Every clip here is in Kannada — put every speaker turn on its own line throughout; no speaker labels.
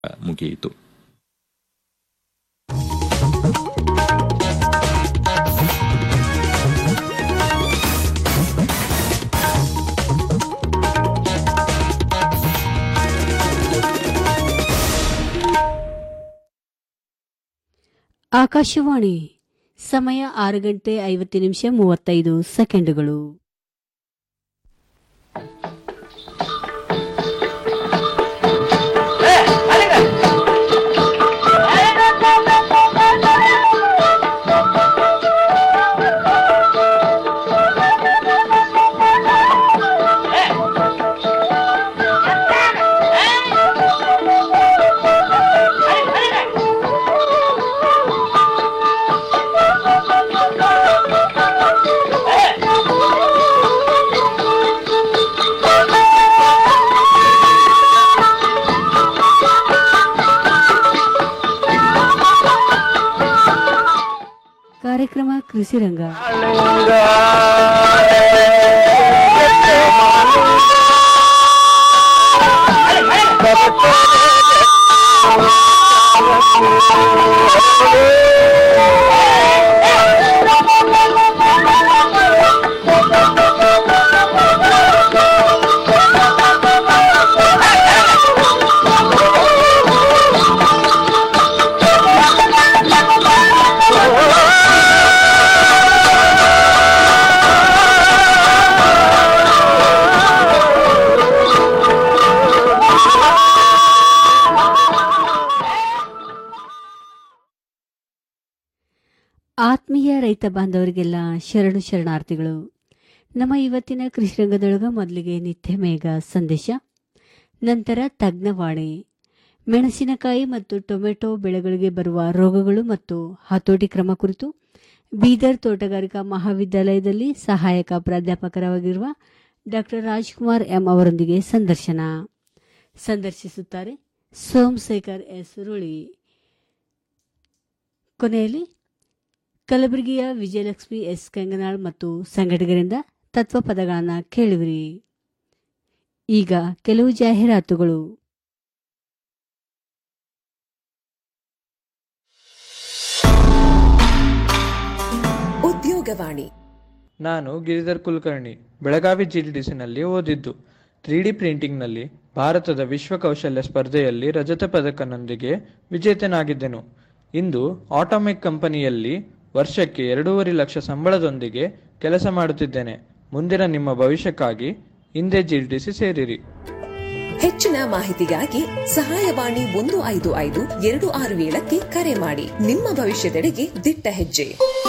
ಮುಗಿಯಿತು
ಆಕಾಶವಾಣಿ ಸಮಯ ಆರು ಗಂಟೆ ಐವತ್ತು ನಿಮಿಷ ಮೂವತ್ತೈದು ಸೆಕೆಂಡುಗಳು ಕಾರ್ಯಕ್ರಮ ಕೃಷಿ ರಂಗ ಆತ್ಮೀಯ ರೈತ ಬಾಂಧವರಿಗೆಲ್ಲ ಶರಣು ಶರಣಾರ್ಥಿಗಳು ನಮ್ಮ ಇವತ್ತಿನ ಕೃಷಿ ರಂಗದೊಳಗ ಮೊದಲಿಗೆ ನಿತ್ಯ ಮೇಘ ಸಂದೇಶ ನಂತರ ತಜ್ಞವಾಣಿ ಮೆಣಸಿನಕಾಯಿ ಮತ್ತು ಟೊಮೆಟೊ ಬೆಳೆಗಳಿಗೆ ಬರುವ ರೋಗಗಳು ಮತ್ತು ಹತೋಟಿ ಕ್ರಮ ಕುರಿತು ಬೀದರ್ ತೋಟಗಾರಿಕಾ ಮಹಾವಿದ್ಯಾಲಯದಲ್ಲಿ ಸಹಾಯಕ ಪ್ರಾಧ್ಯಾಪಕರಾಗಿರುವ ಡಾಕ್ಟರ್ ರಾಜ್ಕುಮಾರ್ ಎಂ ಅವರೊಂದಿಗೆ ಸಂದರ್ಶನ ಸಂದರ್ಶಿಸುತ್ತಾರೆ ಸೋಮಶೇಖರ್ ಎಸ್ ರುಳಿ ಕೊನೆಯಲ್ಲಿ ಕಲಬುರಗಿಯ ವಿಜಯಲಕ್ಷ್ಮಿ ಎಸ್ ಕಂಗನಾಳ್ ಮತ್ತು ಸಂಘಟಕರಿಂದ ತತ್ವ ಪದಗಳನ್ನು ಕೇಳುವಿರಿ ಈಗ ಕೆಲವು ಜಾಹೀರಾತುಗಳು
ಉದ್ಯೋಗವಾಣಿ
ನಾನು ಗಿರಿಧರ್ ಕುಲಕರ್ಣಿ ಬೆಳಗಾವಿ ಜಿಲ್ಡಿಸಿನಲ್ಲಿ ಓದಿದ್ದು ತ್ರೀ ಡಿ ಪ್ರಿಂಟಿಂಗ್ನಲ್ಲಿ ಭಾರತದ ವಿಶ್ವ ಕೌಶಲ್ಯ ಸ್ಪರ್ಧೆಯಲ್ಲಿ ರಜತ ಪದಕನೊಂದಿಗೆ ವಿಜೇತನಾಗಿದ್ದೆನು ಇಂದು ಆಟೋಮೆಕ್ ಕಂಪನಿಯಲ್ಲಿ ವರ್ಷಕ್ಕೆ ಎರಡೂವರೆ ಲಕ್ಷ ಸಂಬಳದೊಂದಿಗೆ ಕೆಲಸ ಮಾಡುತ್ತಿದ್ದೇನೆ ಮುಂದಿನ ನಿಮ್ಮ ಭವಿಷ್ಯಕ್ಕಾಗಿ ಹಿಂದೆ ಜಿಲ್ಡಿಸಿ ಸೇರಿರಿ
ಹೆಚ್ಚಿನ ಮಾಹಿತಿಗಾಗಿ ಸಹಾಯವಾಣಿ ಒಂದು ಐದು ಐದು ಎರಡು ಆರು ಏಳಕ್ಕೆ ಕರೆ ಮಾಡಿ ನಿಮ್ಮ ಭವಿಷ್ಯದೆಡೆಗೆ ದಿಟ್ಟ ಹೆಜ್ಜೆ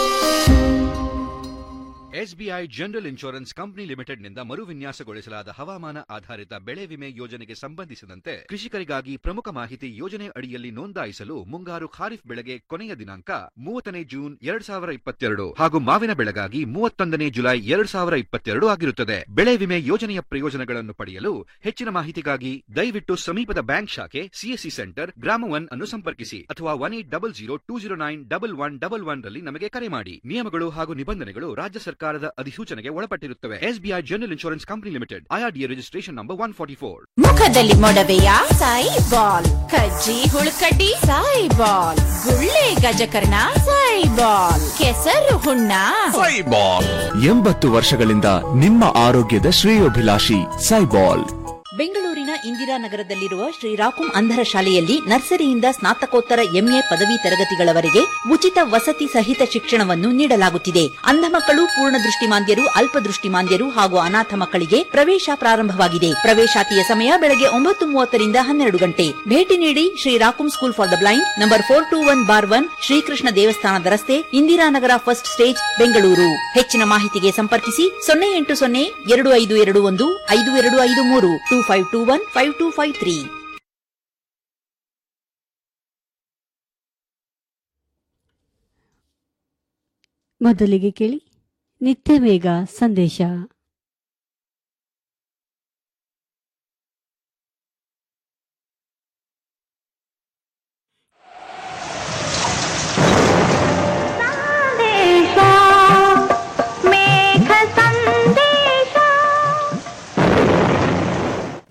ಎಸ್ಬಿಐ ಜನರಲ್ ಇನ್ಶೂರೆನ್ಸ್ ಕಂಪನಿ ಲಿಮಿಟೆಡ್ನಿಂದ ಮರುವಿನ್ಯಾಸಗೊಳಿಸಲಾದ ಹವಾಮಾನ ಆಧಾರಿತ ಬೆಳೆ ವಿಮೆ ಯೋಜನೆಗೆ ಸಂಬಂಧಿಸಿದಂತೆ ಕೃಷಿಕರಿಗಾಗಿ ಪ್ರಮುಖ ಮಾಹಿತಿ ಯೋಜನೆ ಅಡಿಯಲ್ಲಿ ನೋಂದಾಯಿಸಲು ಮುಂಗಾರು ಖಾರಿಫ್ ಬೆಳೆಗೆ ಕೊನೆಯ ದಿನಾಂಕ ಮೂವತ್ತನೇ ಜೂನ್ ಎರಡ್ ಸಾವಿರ ಇಪ್ಪತ್ತೆರಡು ಹಾಗೂ ಮಾವಿನ ಬೆಳೆಗಾಗಿ ಮೂವತ್ತೊಂದನೇ ಜುಲೈ ಎರಡ್ ಸಾವಿರ ಇಪ್ಪತ್ತೆರಡು ಆಗಿರುತ್ತದೆ ಬೆಳೆ ವಿಮೆ ಯೋಜನೆಯ ಪ್ರಯೋಜನಗಳನ್ನು ಪಡೆಯಲು ಹೆಚ್ಚಿನ ಮಾಹಿತಿಗಾಗಿ ದಯವಿಟ್ಟು ಸಮೀಪದ ಬ್ಯಾಂಕ್ ಶಾಖೆ ಸಿಎಸ್ಸಿ ಸೆಂಟರ್ ಗ್ರಾಮ ಒನ್ ಅನ್ನು ಸಂಪರ್ಕಿಸಿ ಅಥವಾ one eight double zero two zero nine double one double one ರಲ್ಲಿ ನಮಗೆ ಕರೆ ಮಾಡಿ ನಿಯಮಗಳು ಹಾಗೂ ನಿಬಂಧನೆಗಳು ರಾಜ್ಯ ಸರ್ಕಾರದ ಅಧಿಸೂಚನೆಗೆ ಒಳಪಟ್ಟಿರುತ್ತವೆ SBI general insurance company limited IRDA registration number one forty four
ಮುಖದಲ್ಲಿ ಮೊಡವೆಯ ಸಾಯಿ ಬಾಲ್ ಕಜ್ಜಿ ಹುಳುಕಡ್ಡಿ ಸಾಯಿ ಬಾಲ್ ಗುಳ್ಳೆ ಗಜಕರ್ಣ ಸಾಯಿ ಬಾಲ್ ಕೆಸರು ಹುಣ್ಣ
ಎಂಬತ್ತು ವರ್ಷಗಳಿಂದ ನಿಮ್ಮ ಆರೋಗ್ಯದ ಶ್ರೇಯೋಭಿಲಾಷಿ ಸೈಬಾಲ್
ಬೆಂಗಳೂರಿನ ಇಂದಿರಾನಗರದಲ್ಲಿರುವ ಶ್ರೀರಾಕುಂ ಅಂಧರ ಶಾಲೆಯಲ್ಲಿ ನರ್ಸರಿಯಿಂದ ಸ್ನಾತಕೋತ್ತರ ಎಂಎ ಪದವಿ ತರಗತಿಗಳವರೆಗೆ ಉಚಿತ ವಸತಿ ಸಹಿತ ಶಿಕ್ಷಣವನ್ನು ನೀಡಲಾಗುತ್ತಿದೆ ಅಂಧ ಮಕ್ಕಳು ಪೂರ್ಣ ದೃಷ್ಟಿಮಾಂದ್ಯರು ಅಲ್ಪದೃಷ್ಟಿಮಾಂದ್ಯರು ಹಾಗೂ ಅನಾಥ ಮಕ್ಕಳಿಗೆ ಪ್ರವೇಶ ಪ್ರಾರಂಭವಾಗಿದೆ ಪ್ರವೇಶಾತಿಯ ಸಮಯ ಬೆಳಗ್ಗೆ ಒಂಬತ್ತು ಮೂವತ್ತರಿಂದ ಹನ್ನೆರಡು ಗಂಟೆ ಭೇಟಿ ನೀಡಿ ಶ್ರೀರಾಕುಂ school for the blind number four two one bar one Srikrishna ದೇವಸ್ಥಾನದ ರಸ್ತೆ ಇಂದಿರಾನಗರ ಫಸ್ಟ್ ಸ್ಟೇಜ್ ಬೆಂಗಳೂರು ಹೆಚ್ಚಿನ ಮಾಹಿತಿಗೆ ಸಂಪರ್ಕಿಸಿ ಸೊನ್ನೆ ಎಂಟು ಸೊನ್ನೆ ಎರಡು ಐದು ಎರಡು ಒಂದು ಐದು ಎರಡು ಐದು ಮೂರು two five two one five two five three
ಮೊದಲಿಗೆ ಕೇಳಿ ನಿತ್ಯ ಮೇಘ ಸಂದೇಶ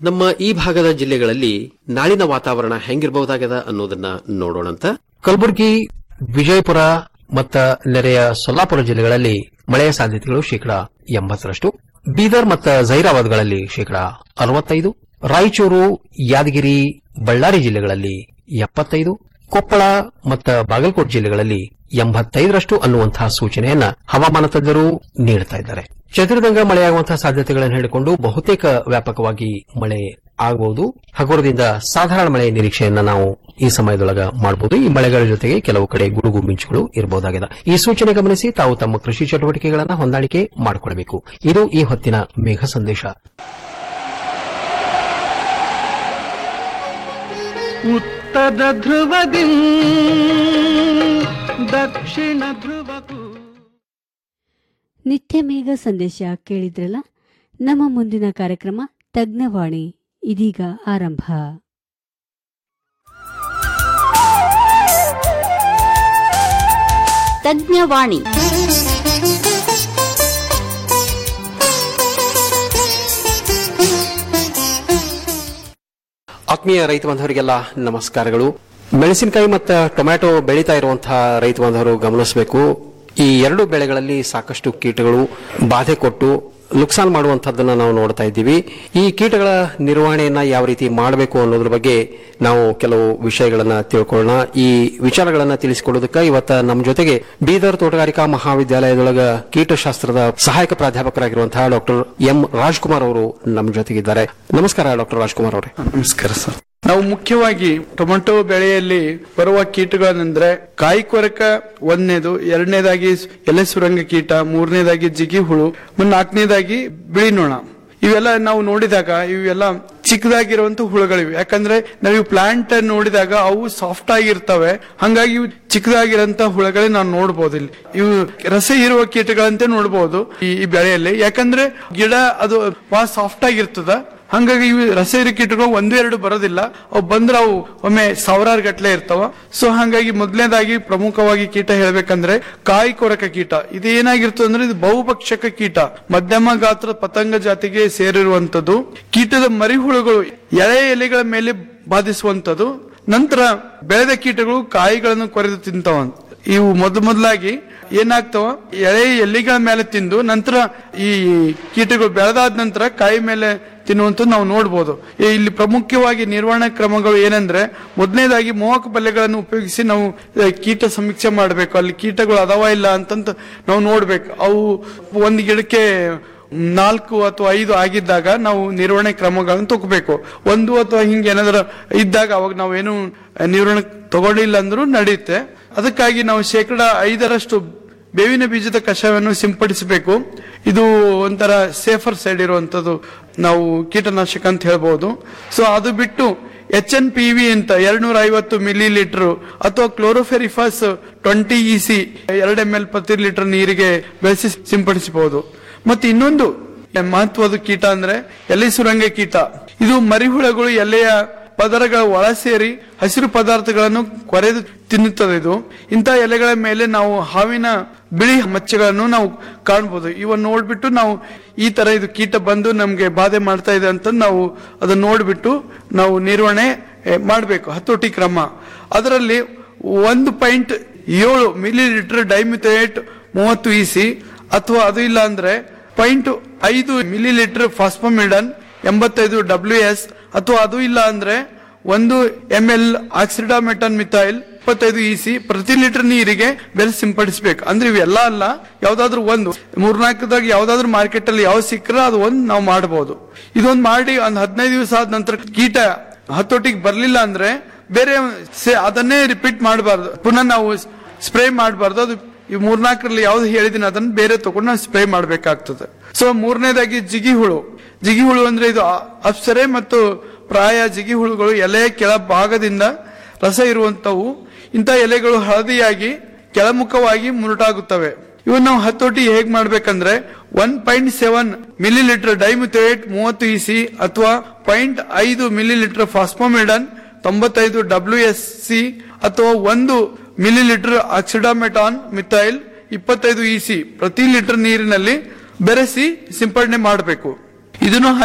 ನಮ್ಮ ಈ ಭಾಗದ ಜಿಲ್ಲೆಗಳಲ್ಲಿ ನಾಳಿನ ವಾತಾವರಣ ಹೆಂಗಿರಬಹುದಾಗದ ಅನ್ನೋದನ್ನ ನೋಡೋಣಂತ ಕಲಬುರಗಿ ವಿಜಯಪುರ ಮತ್ತ ನೆರೆಯ ಸೊಲ್ಲಾಪುರ ಜಿಲ್ಲೆಗಳಲ್ಲಿ ಮಳೆಯ ಸಾಧ್ಯತೆಗಳು ಶೇಕಡಾ ಎಂಬತ್ತರಷ್ಟು ಬೀದರ್ ಮತ್ತು ಜೈರಾಬಾದ್ಗಳಲ್ಲಿ ಶೇಕಡಾ ಅರವತ್ತೈದು ರಾಯಚೂರು ಯಾದಗಿರಿ ಬಳ್ಳಾರಿ ಜಿಲ್ಲೆಗಳಲ್ಲಿ ಎಪ್ಪತ್ತೈದು ಕೊಪ್ಪಳ ಮತ್ತು ಬಾಗಲಕೋಟೆ ಜಿಲ್ಲೆಗಳಲ್ಲಿ ಎಂಬತ್ತೈದರಷ್ಟು ಅನ್ನುವಂತಹ ಸೂಚನೆಯನ್ನ ಹವಾಮಾನ ತಜ್ಞರು ನೀಡುತ್ತಾ ಇದ್ದಾರೆ ಚದುರಿದಂಗ ಮಳೆಯಾಗುವಂತಹ ಸಾಧ್ಯತೆಗಳನ್ನು ಹೇಳಿಕೊಂಡು ಬಹುತೇಕ ವ್ಯಾಪಕವಾಗಿ ಮಳೆ ಆಗಬಹುದು ಹಗುರದಿಂದ ಸಾಧಾರಣ ಮಳೆ ನಿರೀಕ್ಷೆಯನ್ನ ನಾವು ಈ ಸಮಯದೊಳಗ ಮಾಡಬಹುದು ಈ ಮಳೆಗಳ ಜೊತೆಗೆ ಕೆಲವು ಕಡೆ ಗುಡುಗು ಮಿಂಚುಗಳು ಇರಬಹುದಾಗಿದೆ ಈ ಸೂಚನೆ ಗಮನಿಸಿ ತಾವು ತಮ್ಮ ಕೃಷಿ ಚಟುವಟಿಕೆಗಳನ್ನು ಹೊಂದಾಣಿಕೆ ಮಾಡಿಕೊಡಬೇಕು ಇದು ಈ ಹೊತ್ತಿನ ಮೇಘ ಸಂದೇಶ
ಉತ್ತರ ಧ್ರುವದಿ ದಕ್ಷಿಣ ಧ್ರುವಕ್ಕೂ
ನಿತ್ಯ ಮೇಘ ಸಂದೇಶ ಕೇಳಿದ್ರಲ್ಲ ನಮ್ಮ ಮುಂದಿನ ಕಾರ್ಯಕ್ರಮ ತಜ್ಞವಾಣಿ ಇದೀಗ ಆರಂಭ
ತಜ್ಞವಾಣಿ
ಆತ್ಮೀಯ ರೈತ ಬಾಂಧವರಿಗೆಲ್ಲ ನಮಸ್ಕಾರಗಳು ಮೆಣಸಿನಕಾಯಿ ಮತ್ತು ಟೊಮ್ಯಾಟೊ ಬೆಳೀತಾ ಇರುವಂತಹ ರೈತ ಬಾಂಧವರು ಗಮನಿಸಬೇಕು ಈ ಎರಡು ಬೆಳೆಗಳಲ್ಲಿ ಸಾಕಷ್ಟು ಕೀಟಗಳು ಬಾಧೆ ಕೊಟ್ಟು ನುಕ್ಸಾನ್ ಮಾಡುವಂತಹದ್ದನ್ನ ನಾವು ನೋಡ್ತಾ ಇದ್ದೀವಿ ಈ ಕೀಟಗಳ ನಿರ್ವಹಣೆಯನ್ನ ಯಾವ ರೀತಿ ಮಾಡಬೇಕು ಅನ್ನೋದ್ರ ಬಗ್ಗೆ ನಾವು ಕೆಲವು ವಿಷಯಗಳನ್ನ ತಿಳ್ಕೊಳ್ಳೋಣ ಈ ವಿಚಾರಗಳನ್ನ ತಿಳಿಸಿಕೊಡೋದಕ್ಕೆ ಇವತ್ತ ನಮ್ಮ ಜೊತೆಗೆ ಬೀದರ್ ತೋಟಗಾರಿಕಾ ಮಹಾವಿದ್ಯಾಲಯದೊಳಗ ಕೀಟಶಾಸ್ತ್ರದ ಸಹಾಯಕ ಪ್ರಾಧ್ಯಾಪಕರಾಗಿರುವಂತಹ ಡಾಕ್ಟರ್ ಎಂ ರಾಜ್ಕುಮಾರ್ ಅವರು ನಮ್ಮ ಜೊತೆಗಿದ್ದಾರೆ ನಮಸ್ಕಾರ ಡಾಕ್ಟರ್ ರಾಜ್ಕುಮಾರ್ ಅವರೇ
ನಮಸ್ಕಾರ ಸರ್ ನಾವು ಮುಖ್ಯವಾಗಿ ಟೊಮೆಟೊ ಬೆಳೆಯಲ್ಲಿ ಬರುವ ಕೀಟಗಳಂದ್ರೆ ಕಾಯಿ ಕೊರಕ ಒಂದನೇದು ಎರಡನೇದಾಗಿ ಎಲೆ ಸುರಂಗ ಕೀಟ ಮೂರನೇದಾಗಿ ಜಿಗಿ ಹುಳು ಮತ್ತು ನಾಲ್ಕನೇದಾಗಿ ಬಿಳಿ ನೊಣ ಇವೆಲ್ಲ ನಾವು ನೋಡಿದಾಗ ಇವೆಲ್ಲ ಚಿಕ್ಕದಾಗಿರುವಂತ ಹುಳುಗಳಿವೆ ಯಾಕಂದ್ರೆ ನಾವು ಇವು ಪ್ಲಾಂಟ್ ನೋಡಿದಾಗ ಅವು ಸಾಫ್ಟ್ ಆಗಿರ್ತವೆ ಹಂಗಾಗಿ ಇವು ಚಿಕ್ಕದಾಗಿರೋಂತ ಹುಳುಗಳೇ ನಾವು ನೋಡಬಹುದು ಇಲ್ಲಿ ಇವು ರಸ ಇರುವ ಕೀಟಗಳಂತೆ ನೋಡಬಹುದು ಈ ಈ ಬೆಳೆಯಲ್ಲಿ ಯಾಕಂದ್ರೆ ಗಿಡ ಅದು ಬಹಳ ಸಾಫ್ಟ್ ಆಗಿರ್ತದ ಹಂಗಾಗಿ ಇವು ರಸೇರಿ ಕೀಟಗಳು ಒಂದು ಎರಡು ಬರೋದಿಲ್ಲ ಅವು ಬಂದ್ರೆ ಅವು ಒಮ್ಮೆ ಸಾವಿರಾರು ಗಟ್ಲೆ ಇರ್ತಾವ ಸೊ ಹಂಗಾಗಿ ಮೊದಲನೇದಾಗಿ ಪ್ರಮುಖವಾಗಿ ಕೀಟ ಹೇಳ್ಬೇಕಂದ್ರೆ ಕಾಯಿ ಕೊರಕ ಕೀಟ ಇದು ಏನಾಗಿರ್ತದೆ ಅಂದ್ರೆ ಇದು ಬಹುಪಕ್ಷಕ ಕೀಟ ಮಧ್ಯಮ ಗಾತ್ರದ ಪತಂಗ ಜಾತಿಗೆ ಸೇರಿರುವಂತದ್ದು ಕೀಟದ ಮರಿಹುಳುಗಳು ಎಳೆ ಎಲೆಗಳ ಮೇಲೆ ಬಾಧಿಸುವಂತದ್ದು ನಂತರ ಬೆಳೆದ ಕೀಟಗಳು ಕಾಯಿಗಳನ್ನು ಕೊರೆದು ತಿಂತಾವ ಇವು ಮೊದ ಮೊದಲಾಗಿ ಏನಾಗ್ತಾವ ಎಳೆ ಎಲೆಗಳ ಮೇಲೆ ತಿಂದು ನಂತರ ಈ ಕೀಟಗಳು ಬೆಳೆದಾದ ನಂತರ ಕಾಯಿ ಮೇಲೆ ತಿನ್ನುವಂತ ನಾವು ನೋಡಬಹುದು ಇಲ್ಲಿ ಪ್ರಮುಖವಾಗಿ ನಿರ್ವಹಣಾ ಕ್ರಮಗಳು ಏನಂದ್ರೆ ಮೊದಲನೇದಾಗಿ ಮೋಹಕ ಬಲೆಗಳನ್ನು ಉಪಯೋಗಿಸಿ ನಾವು ಆ, ಕೀಟ ಸಮೀಕ್ಷೆ ಮಾಡಬೇಕು ಅಲ್ಲಿ ಕೀಟಗಳು ಅದಾವ ಇಲ್ಲ ಅಂತಂತ ನಾವು ನೋಡ್ಬೇಕು ಅವು ಒಂದು ಗಿಡಕ್ಕೆ ನಾಲ್ಕು ಅಥವಾ ಐದು ಆಗಿದ್ದಾಗ ನಾವು ನಿರ್ವಹಣೆ ಕ್ರಮಗಳನ್ನು ತಗೋಬೇಕು ಒಂದು ಅಥವಾ ಹಿಂಗೆ ಏನಾದ್ರು ಇದ್ದಾಗ ಅವಾಗ ನಾವೇನು ನಿರ್ವಹಣೆ ತಗೊಂಡಿಲ್ಲ ಅಂದ್ರೂ ನಡೆಯುತ್ತೆ ಅದಕ್ಕಾಗಿ ನಾವು ಶೇಕಡ ಐದರಷ್ಟು ಬೇವಿನ ಬೀಜದ ಕಷಾಯವನ್ನು ಸಿಂಪಡಿಸಬೇಕು ಇದು ಒಂಥರ ಸೇಫರ್ ಸೈಡ್ ಇರುವಂತದ್ದು ನಾವು ಕೀಟನಾಶಕ ಅಂತ ಹೇಳ್ಬಹುದು ಸೊ ಅದು ಬಿಟ್ಟು ಎಚ್ ಎನ್ ಪಿ ವಿ ಅಂತ ಎರಡ್ನೂರ ಐವತ್ತು ಮಿಲಿ ಲೀಟರ್ ಅಥವಾ ಕ್ಲೋರೋಫೆರಿಫಾಸ್ ಟ್ವೆಂಟಿ ಇ ಸಿ ಎರಡು ಎಂ ಎಲ್ ಪ್ರತಿ ಲೀಟರ್ ನೀರಿಗೆ ಬೆಳೆಸಿ ಸಿಂಪಡಿಸಬಹುದು ಮತ್ತೆ ಇನ್ನೊಂದು ಮಹತ್ವದ ಕೀಟ ಅಂದ್ರೆ ಎಲೆ ಸುರಂಗ ಕೀಟ ಇದು ಮರಿಹುಳಗಳು ಎಲೆಯ ಪದರಗಳ ಒಳ ಸೇರಿ ಹಸಿರು ಪದಾರ್ಥಗಳನ್ನು ಕೊರೆದು ತಿನ್ನುತ್ತದೆ ಇದು ಇಂಥ ಎಲೆಗಳ ಮೇಲೆ ನಾವು ಹಾವಿನ ಬಿಳಿ ಮಚ್ಚೆಗಳನ್ನು ನಾವು ಕಾಣಬಹುದು ಇವನ್ನ ನೋಡ್ಬಿಟ್ಟು ನಾವು ಈ ತರ ಇದು ಕೀಟ ಬಂದು ನಮ್ಗೆ ಬಾಧೆ ಮಾಡ್ತಾ ಇದೆ ಅಂತ ನಾವು ಅದನ್ನ ನೋಡ್ಬಿಟ್ಟು ನಾವು ನಿರ್ವಹಣೆ ಮಾಡಬೇಕು ಹತೋಟಿ ಕ್ರಮ ಅದರಲ್ಲಿ ಒಂದು ಪಾಯಿಂಟ್ ಏಳು ಮಿಲಿ ಲೀಟರ್ ಡೈಮಿಥೇಟ್ ಮೂವತ್ತು ಇಸಿ ಅಥವಾ ಅದು ಇಲ್ಲ ಅಂದ್ರೆ ಪಾಯಿಂಟ್ ಐದು ಮಿಲಿ ಲೀಟರ್ ಫಾಸ್ಫಮಿಡನ್ ಎಂಬತ್ತೈದು ಡಬ್ಲ್ಯೂ ಎಸ್ ಅಥವಾ ಅದು ಇಲ್ಲ ಅಂದ್ರೆ ಒಂದು ಎಂ ಎಲ್ ಆಕ್ಸಿಡಾಮೆಟನ್ ಮಿಥೈಲ್ ಇಪ್ಪತ್ತೈದು ಇಸಿ ಪ್ರತಿ ಲೀಟರ್ ನೀರಿಗೆ ಬೆಲೆ ಸಿಂಪಡಿಸಬೇಕು ಅಂದ್ರೆ ಇವೆಲ್ಲ ಅಲ್ಲ ಯಾವ್ದಾದ್ರು ಒಂದು ಮೂರ್ನಾಲ್ಕದಾಗ ಯಾವ್ದಾದ್ರು ಮಾರ್ಕೆಟ್ ಅಲ್ಲಿ ಯಾವ ಸಿಕ್ಕರ ಅದು ಒಂದು ನಾವು ಮಾಡಬಹುದು ಇದೊಂದು ಮಾಡಿ ಒಂದ್ ಹದಿನೈದು ದಿವಸ ಆದ ನಂತರ ಕೀಟ ಹತೋಟಿಗೆ ಬರ್ಲಿಲ್ಲ ಅಂದ್ರೆ ಬೇರೆ ಸೆ- ಅದನ್ನೇ ರಿಪೀಟ್ ಮಾಡಬಾರ್ದು ಪುನಃ ನಾವು ಸ್ಪ್ರೇ ಮಾಡಬಾರ್ದು ಅದು ಈ ಮೂರ್ನಾಲ್ಕರಲ್ಲಿ ಯಾವ್ದು ಹೇಳಿದಿನ ಅದನ್ನ ಬೇರೆ ತಗೊಂಡು ನಾವು ಸ್ಪ್ರೇ ಮಾಡಬೇಕಾಗ್ತದೆ ಸೊ ಮೂರನೇದಾಗಿ ಜಿಗಿ ಹುಳು ಜಿಗಿ ಹುಳು ಅಂದ್ರೆ ಇದು ಅ- ಅಪ್ಸರೆ ಮತ್ತು ಪ್ರಾಯ ಜಿಗಿ ಹುಳುಗಳು ಎಲೆಯ ಕೆಳ ಭಾಗದಿಂದ ರಸ ಇರುವಂತವು ಇಂಥ ಎಲೆಗಳು ಹಳದಿಯಾಗಿ ಕೆಳಮುಖವಾಗಿ ಮುರುಟಾಗುತ್ತವೆ ಇವನ್ನ ನಾವು ಹತೋಟಿ ಹೇಗ್ ಮಾಡ್ಬೇಕಂದ್ರೆ one point seven millilitre dimethoate ಮೂವತ್ತು ಇಸಿ ಅಥವಾ ಪಾಯಿಂಟ್ ಐದು ಮಿಲಿ ಲೀಟರ್ ಫಾಸ್ಫೋಮಿಡನ್ ತೊಂಬತ್ತೈದು ಡಬ್ಲ್ಯೂ ಎಸ್ ಸಿ ಅಥವಾ ಒಂದು ಮಿಲಿ ಲೀಟರ್ ಆಕ್ಸಿಡಾಮೆಟಾನ್ ಮಿಥೈಲ್ ಇಪ್ಪತ್ತೈದು ಇಸಿ ಪ್ರತಿ ಲೀಟರ್ ನೀರಿನಲ್ಲಿ ಬೆರೆಸಿ ಸಿಂಪಡಣೆ ಮಾಡಬೇಕು ಇದನ್ನು ಹಾಗೆ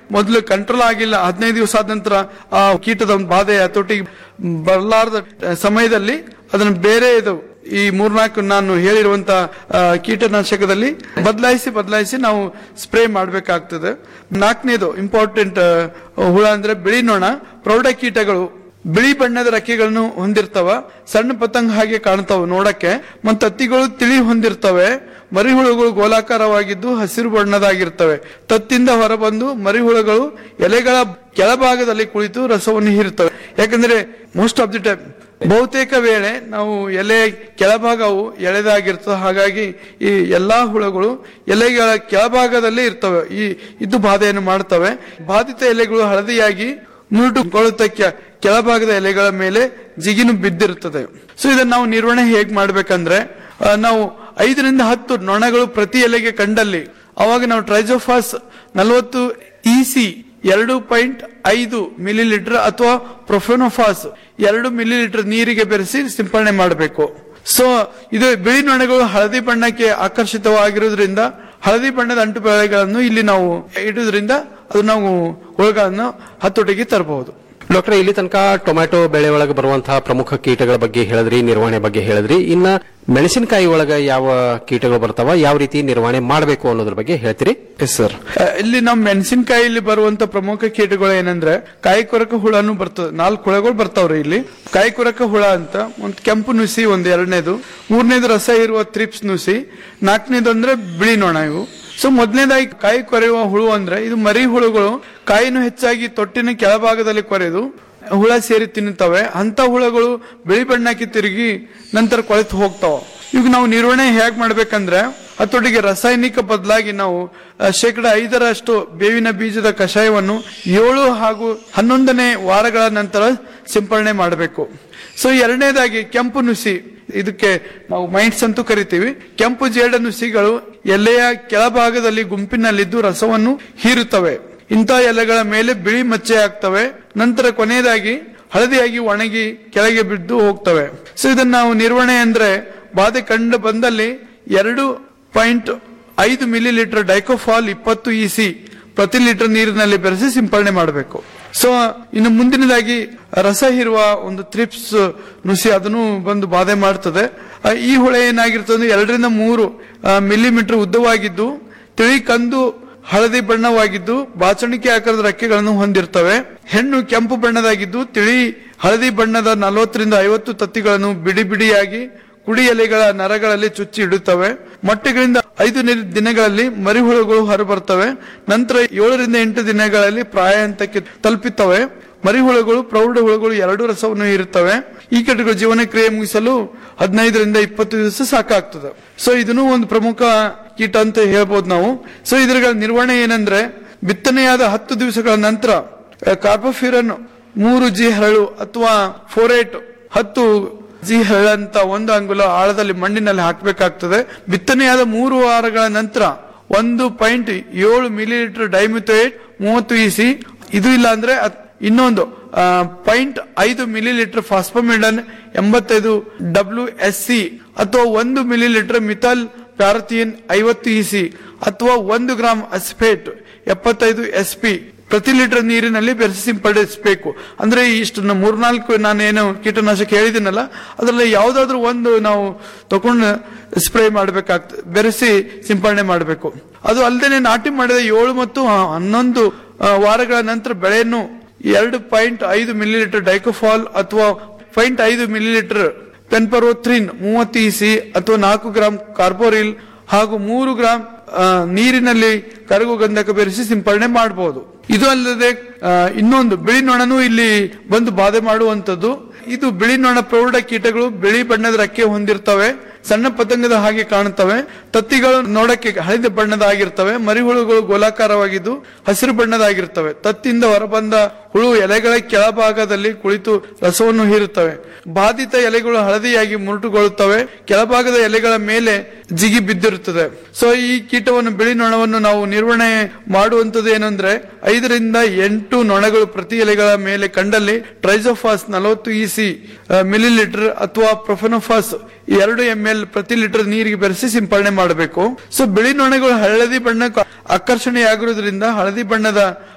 ಮೊದಲು ಕಂಟ್ರೋಲ್ ಆಗಿಲ್ಲ ಹದಿನೈದು ದಿವಸ ಆದ ನಂತರ ಆ ಕೀಟದ ಒಂದು ಬಾಧೆ ಹತೋಟಿಗೆ ಬರಲಾರದ ಸಮಯದಲ್ಲಿ ಅದನ್ನು ಬೇರೆ ಇದು ಈ ಮೂರ್ನಾಲ್ಕು ನಾನು ಹೇಳಿರುವಂತ ಆ, ಕೀಟನಾಶಕದಲ್ಲಿ ಬದಲಾಯಿಸಿ ಬದಲಾಯಿಸಿ ನಾವು ಸ್ಪ್ರೇ ಮಾಡಬೇಕಾಗ್ತದೆ ನಾಲ್ಕನೇದು ಇಂಪಾರ್ಟೆಂಟ್ ಹುಳ ಅಂದ್ರೆ ಬಿಳಿ ನೊಣ ಪ್ರೌಢ ಕೀಟಗಳು ಬಿಳಿ ಬಣ್ಣದ ರೆಕ್ಕೆಗಳನ್ನು ಹೊಂದಿರ್ತಾವ ಸಣ್ಣ ಪತಂಗ ಹಾಗೆ ಕಾಣ್ತಾವ ನೋಡಕ್ಕೆ ಮತ್ತು ತತ್ತಿಗಳು ತಿಳಿ ಹೊಂದಿರ್ತವೆ ಮರಿಹುಳುಗಳು ಗೋಲಾಕಾರವಾಗಿದ್ದು ಹಸಿರು ಬಣ್ಣದಾಗಿರ್ತವೆ ತತ್ತಿಂದ ಹೊರಬಂದು ಮರಿಹುಳುಗಳು ಎಲೆಗಳ ಕೆಳಭಾಗದಲ್ಲಿ ಕುಳಿತು ರಸವನ್ನು ಹೀರುತ್ತವೆ ಯಾಕಂದ್ರೆ ಮೋಸ್ಟ್ ಆಫ್ ದಿ ಟೈಮ್ ಬಹುತೇಕ ವೇಳೆ ನಾವು ಎಲೆ ಕೆಳಭಾಗವು ಎಳೆದಾಗಿರ್ತದೆ ಹಾಗಾಗಿ ಈ ಎಲ್ಲಾ ಹುಳುಗಳು ಎಲೆಗಳ ಕೆಳಭಾಗದಲ್ಲೇ ಇರ್ತವೆ ಈ ಇದು ಬಾಧೆಯನ್ನು ಮಾಡ್ತವೆ ಬಾಧಿತ ಎಲೆಗಳು ಹಳದಿಯಾಗಿ ಮುರುಟುಕೊಳ್ಳುತ್ತ ಕೆ- ಕೆಳಭಾಗದ ಎಲೆಗಳ ಮೇಲೆ ಜಿಗಿನು ಬಿದ್ದಿರುತ್ತದೆ ಸೊ ಇದನ್ನ ನಾವು ನಿರ್ವಹಣೆ ಹೇಗ್ ಮಾಡ್ಬೇಕಂದ್ರೆ ಆ, ನಾವು ಐದರಿಂದ ಹತ್ತು ನೊಣಗಳು ಪ್ರತಿ ಎಲೆಗೆ ಕಂಡಲ್ಲಿ ಅವಾಗ ನಾವು ಟ್ರೈಜೋಫಾಸ್ ನಲವತ್ತು ಇಸಿ ಎರಡು ಪಾಯಿಂಟ್ ಐದು ಮಿಲಿ ಲೀಟರ್ ಅಥವಾ ಪ್ರೊಫೆನೋಫಾಸ್ ಎರಡು ಮಿಲಿ ಲೀಟರ್ ನೀರಿಗೆ ಬೆರೆಸಿ ಸಿಂಪಡಣೆ ಮಾಡಬೇಕು ಸೊ ಇದು ಬಿಳಿ ನೊಣಗಳು ಹಳದಿ ಬಣ್ಣಕ್ಕೆ ಆಕರ್ಷಿತವಾಗಿರುವುದರಿಂದ ಹಳದಿ ಬಣ್ಣದ ಅಂಟು ಬೆಳೆಗಳನ್ನು ಇಲ್ಲಿ ನಾವು ಇಡುವುದರಿಂದ ಅದು ನಾವು ಹುಳುಗಳನ್ನು ಹತೋಟಿಗೆ ತರಬಹುದು
ಡಾಕ್ಟರ್ ಇಲ್ಲಿ ತನಕ ಟೊಮ್ಯಾಟೊ ಬೆಳೆ ಒಳಗೆ ಬರುವಂತಹ ಪ್ರಮುಖ ಕೀಟಗಳ ಬಗ್ಗೆ ಹೇಳಿದ್ರಿ ನಿರ್ವಹಣೆ ಬಗ್ಗೆ ಹೇಳಿದ್ರಿ ಇನ್ನ ಮೆಣಸಿನಕಾಯಿ ಒಳಗ ಯಾವ ಕೀಟಗಳು ಬರ್ತಾವ ಯಾವ ರೀತಿ ನಿರ್ವಹಣೆ ಮಾಡಬೇಕು ಅನ್ನೋದ್ರ ಬಗ್ಗೆ ಹೇಳ್ತೀರಿ
ಎಸ್ ಸರ್ ಇಲ್ಲಿ ನಮ್ಮ ಮೆಣಸಿನಕಾಯಿಲಿ ಬರುವಂತ ಪ್ರಮುಖ ಕೀಟಗಳು ಏನಂದ್ರೆ ಕಾಯಿ ಕೊರಕ ಹುಳನು ಬರ್ತದೆ ನಾಲ್ಕು ಹುಳಗಳು ಬರ್ತಾವ್ರಿ ಇಲ್ಲಿ ಕಾಯಿ ಕೊರಕ ಹುಳ ಅಂತ ಒಂದು ಕೆಂಪು ನುಸಿ ಒಂದು ಎರಡನೇದು ಮೂರನೇದು ರಸ ಇರುವ ತ್ರಿಪ್ಸ್ ನುಸಿ ನಾಲ್ಕನೇದು ಅಂದ್ರೆ ಬಿಳಿ ನೊಣ ಇವು ಸೊ ಮೊದಲನೇದಾಗಿ ಕಾಯಿ ಕೊರೆಯುವ ಹುಳು ಅಂದ್ರೆ ಇದು ಮರಿ ಹುಳುಗಳು ಕಾಯಿನು ಹೆಚ್ಚಾಗಿ ತೊಟ್ಟಿನ ಕೆಳಭಾಗದಲ್ಲಿ ಕೊರೆದು ಹುಳ ಸೇರಿ ತಿನ್ನುತ್ತವೆ ಅಂತ ಹುಳಗಳು ಬಿಳಿ ಬಣ್ಣಕ್ಕೆ ತಿರುಗಿ ನಂತರ ಕೊಳೆತು ಹೋಗ್ತಾವ ಈಗ ನಾವು ನಿರ್ವಹಣೆ ಹೇಗ್ ಮಾಡ್ಬೇಕಂದ್ರೆ ಹತ್ತೊಟ್ಟಿಗೆ ರಾಸಾಯನಿಕ ಬದಲಾಗಿ ನಾವು ಆ, ಶೇಕಡ ಐದರಷ್ಟು ಬೇವಿನ ಬೀಜದ ಕಷಾಯವನ್ನು ಏಳು ಹಾಗೂ ಹನ್ನೊಂದನೇ ವಾರಗಳ ನಂತರ ಸಿಂಪರಣೆ ಮಾಡಬೇಕು ಸೊ ಎರಡನೇದಾಗಿ ಕೆಂಪು ನುಸಿ ಇದಕ್ಕೆ ನಾವು ಮೈಂಡ್ಸ್ ಅಂತೂ ಕರಿತೀವಿ ಕೆಂಪು ಜೇಡ ನುಸಿಗಳು ಎಲೆಯ ಕೆಳಭಾಗದಲ್ಲಿ ಗುಂಪಿನಲ್ಲಿದ್ದು ರಸವನ್ನು ಹೀರುತ್ತವೆ ಇಂಥ ಎಲೆಗಳ ಮೇಲೆ ಬಿಳಿ ಮಚ್ಚೆ ಆಗ್ತವೆ ನಂತರ ಕೊನೆಯದಾಗಿ ಹಳದಿಯಾಗಿ ಒಣಗಿ ಕೆಳಗೆ ಬಿದ್ದು ಹೋಗ್ತವೆ ಸೊ ಇದನ್ನ ನಾವು ನಿರ್ವಹಣೆ ಅಂದ್ರೆ ಬಾಧೆ ಕಂಡು ಬಂದಲ್ಲಿ ಎರಡು ಪಾಯಿಂಟ್ ಐದು ಮಿಲಿ ಲೀಟರ್ ಡೈಕೋಫಾಲ್ ಇಪ್ಪತ್ತು ಇಸಿ ಪ್ರತಿ ಲೀಟರ್ ನೀರಿನಲ್ಲಿ ಬೆರೆಸಿ ಸಿಂಪರಣೆ ಮಾಡಬೇಕು ಸೊ ಇನ್ನು ಮುಂದಿನದಾಗಿ ರಸ ಹೀರುವ ಒಂದು ತ್ರಿಪ್ಸ್ ನುಸಿ ಅದನ್ನು ಬಂದು ಬಾಧೆ ಮಾಡ್ತದೆ ಆ, ಈ ಹುಳ ಏನಾಗಿರ್ತದೆ ಅಂದ್ರೆ ಎರಡರಿಂದ ಮೂರು ಮಿಲಿಮೀಟರ್ ಉದ್ದವಾಗಿದ್ದು ತಿಳಿ ಕಂದು ಹಳದಿ ಬಣ್ಣವಾಗಿದ್ದು ಬಾಚಣಿಕೆ ಆಕಾರದ ರೆಕ್ಕೆಗಳನ್ನು ಹೊಂದಿರ್ತವೆ ಹೆಣ್ಣು ಕೆಂಪು ಬಣ್ಣದಾಗಿದ್ದು ತಿಳಿ ಹಳದಿ ಬಣ್ಣದ ನಲವತ್ತರಿಂದ ಐವತ್ತು ತತ್ತಿಗಳನ್ನು ಬಿಡಿ ಬಿಡಿಯಾಗಿ ಕುಡಿ ಎಲೆಗಳ ನರಗಳಲ್ಲಿ ಚುಚ್ಚಿ ಇಡುತ್ತವೆ ಮೊಟ್ಟೆಗಳಿಂದ ಐದು ನಿ- ದಿನಗಳಲ್ಲಿ ಮರಿಹುಳುಗಳು ಹೊರಬರ್ತವೆ ನಂತರ ಏಳರಿಂದ ಎಂಟು ದಿನಗಳಲ್ಲಿ ಪ್ರಾಯ ಹಂತಕ್ಕೆ ತಲುಪುತ್ತವೆ ಮರಿಹುಳುಗಳು ಪ್ರೌಢ ಹುಳುಗಳು ಎರಡು ರಸವನ್ನು ಹೀರುತ್ತವೆ ಈ ಕೀಟಗಳು ಜೀವನ ಕ್ರಿಯೆ ಮುಗಿಸಲು ಹದಿನೈದರಿಂದ ಇಪ್ಪತ್ತು ದಿವಸ ಸಾಕಾಗ್ತದೆ ಸೊ ಇದನ್ನು ಒಂದು ಪ್ರಮುಖ ಕೀಟ ಅಂತ ಹೇಳ್ಬೋದು ನಾವು ಸೊ ಇದ್ರ ನಿರ್ವಹಣೆ ಏನಂದ್ರೆ ಬಿತ್ತನೆಯಾದ ಹತ್ತು ದಿವಸಗಳ ನಂತರ ಕಾರ್ಬೋಫಿರನ್ ಮೂರು ಜಿ ಹರಳು ಅಥವಾ ಫೋರೇಟ್ ಹತ್ತು ಜಿ ಹರಳಂತ ಒಂದು ಅಂಗುಲ ಆಳದಲ್ಲಿ ಮಣ್ಣಿನಲ್ಲಿ ಹಾಕಬೇಕಾಗ್ತದೆ ಬಿತ್ತನೆಯಾದ ಮೂರು ವಾರಗಳ ನಂತರ ಒಂದು ಪಾಯಿಂಟ್ ಏಳು ಮಿಲಿ ಲೀಟರ್ ಡೈಮಿಥೋಯೇಟ್ ಮೂವತ್ತು ಇಸಿ ಇದು ಇಲ್ಲ ಅಂದ್ರೆ ಅತ್- ಇನ್ನೊಂದು ಪಾಯಿಂಟ್ ಐದು ಮಿಲಿ ಲೀಟರ್ ಫಾಸ್ಫಮಿಡನ್ ಎಂಬತ್ತೈದು ಡಬ್ಲ್ಯೂ ಎಸ್ ಸಿ ಅಥವಾ ಒಂದು ಮಿಲಿ ಲೀಟರ್ ಮಿಥಾಲ್ ಪ್ಯಾರಥಿಯನ್ ಐವತ್ತು ಇಸಿ ಅಥವಾ ಒಂದು ಗ್ರಾಂ ಅಸ್ಪೇಟ್ ಎಪ್ಪತ್ತೈದು ಎಸ್ ಪಿ ಪ್ರತಿ ಲೀಟರ್ ನೀರಿನಲ್ಲಿ ಬೆರೆಸಿ ಸಿಂಪಡಿಸಬೇಕು ಅಂದ್ರೆ ಇಷ್ಟು ನ- ಮೂರ್ನಾಲ್ಕು ನಾನೇನು ಕೀಟನಾಶಕ ಹೇಳಿದ್ದೀನಲ್ಲ ಅದರಲ್ಲಿ ಯಾವ್ದಾದ್ರು ಒಂದು ನಾವು ತಗೊಂಡು ಸ್ಪ್ರೇ ಮಾಡಬೇಕಾಗ್ತದೆ ಬೆರೆಸಿ ಸಿಂಪಡಣೆ ಮಾಡಬೇಕು ಅದು ಅಲ್ಲದೆ ನಾಟಿ ಮಾಡಿದ ಏಳು ಮತ್ತು ಹನ್ನೊಂದು ಆ, ವಾರಗಳ ನಂತರ ಬೆಳೆಯನ್ನು ಎರಡು ಪಾಯಿಂಟ್ ಐದು ಮಿಲಿ ಲೀಟರ್ ಡೈಕೋಫಾಲ್ ಅಥವಾ ಪಾಯಿಂಟ್ ಐದು ಮಿಲಿ ಲೀಟರ್ ಪೆನ್ಪರೋಥ್ರಿನ್ ಮೂವತ್ತು ಇಸಿ ಅಥವಾ ನಾಲ್ಕು ಗ್ರಾಂ ಕಾರ್ಬೋರಿಲ್ ಹಾಗೂ ಮೂರು ಗ್ರಾಂ ಆ, ನೀರಿನಲ್ಲಿ ಕರಗು ಗಂಧಕ ಬೆರೆಸಿ ಸಿಂಪಡಣೆ ಮಾಡಬಹುದು ಇದು ಅಲ್ಲದೆ ಆ, ಇನ್ನೊಂದು ಬಿಳಿ ನೊಣನು ಇಲ್ಲಿ ಬಂದು ಬಾಧೆ ಮಾಡುವಂತದ್ದು ಇದು ಬಿಳಿ ನೊಣ ಪ್ರೌಢ ಕೀಟಗಳು ಬಿಳಿ ಬಣ್ಣದ ರೆಕ್ಕೆ ಹೊಂದಿರ್ತವೆ ಸಣ್ಣ ಪತಂಗದ ಹಾಗೆ ಕಾಣುತ್ತವೆ ತತ್ತಿಗಳು ನೋಡಕ್ಕೆ ಹಳದಿ ಬಣ್ಣದಾಗಿರ್ತವೆ ಮರಿಹುಳುಗಳು ಗೋಲಾಕಾರವಾಗಿದ್ದು ಹಸಿರು ಬಣ್ಣದಾಗಿರ್ತವೆ ತತ್ತಿಯಿಂದ ಹೊರಬಂದ ಹುಳು ಎಲೆಗಳ ಕೆಳಭಾಗದಲ್ಲಿ ಕುಳಿತು ರಸವನ್ನು ಹೀರುತ್ತವೆ ಬಾಧಿತ ಎಲೆಗಳು ಹಳದಿಯಾಗಿ ಮುರುಟುಗೊಳ್ಳುತ್ತವೆ ಕೆಳಭಾಗದ ಎಲೆಗಳ ಮೇಲೆ ಜಿಗಿ ಬಿದ್ದಿರುತ್ತದೆ ಸೊ ಈ ಕೀಟವನ್ನು ಬಿಳಿ ನೊಣವನ್ನು ನಾವು ನಿರ್ವಹಣೆ ಮಾಡುವಂತದ್ದು ಏನಂದ್ರೆ ಐದರಿಂದ ಎಂಟು ನೊಣಗಳು ಪ್ರತಿ ಎಲೆಗಳ ಮೇಲೆ ಕಂಡಲ್ಲಿ ಟ್ರೈಜೋಫಾಸ್ ನಲವತ್ತು ಇಸಿ ಮಿಲಿ ಲೀಟರ್ ಅಥವಾ ಪ್ರೊಫೆನೋಫಾಸ್ ಎರಡು ಎಂ ಎಲ್ ಪ್ರತಿ ಲೀಟರ್ ನೀರಿಗೆ ಬೆರೆಸಿ ಸಿಂಪಡಣೆ ಮಾಡಬೇಕು ಸೊ ಬಿಳಿ ನೊಣಗಳು ಹಳದಿ ಬಣ್ಣ ಆಕರ್ಷಣೆಯಾಗಿರುವುದರಿಂದ ಹಳದಿ ಬಣ್ಣದ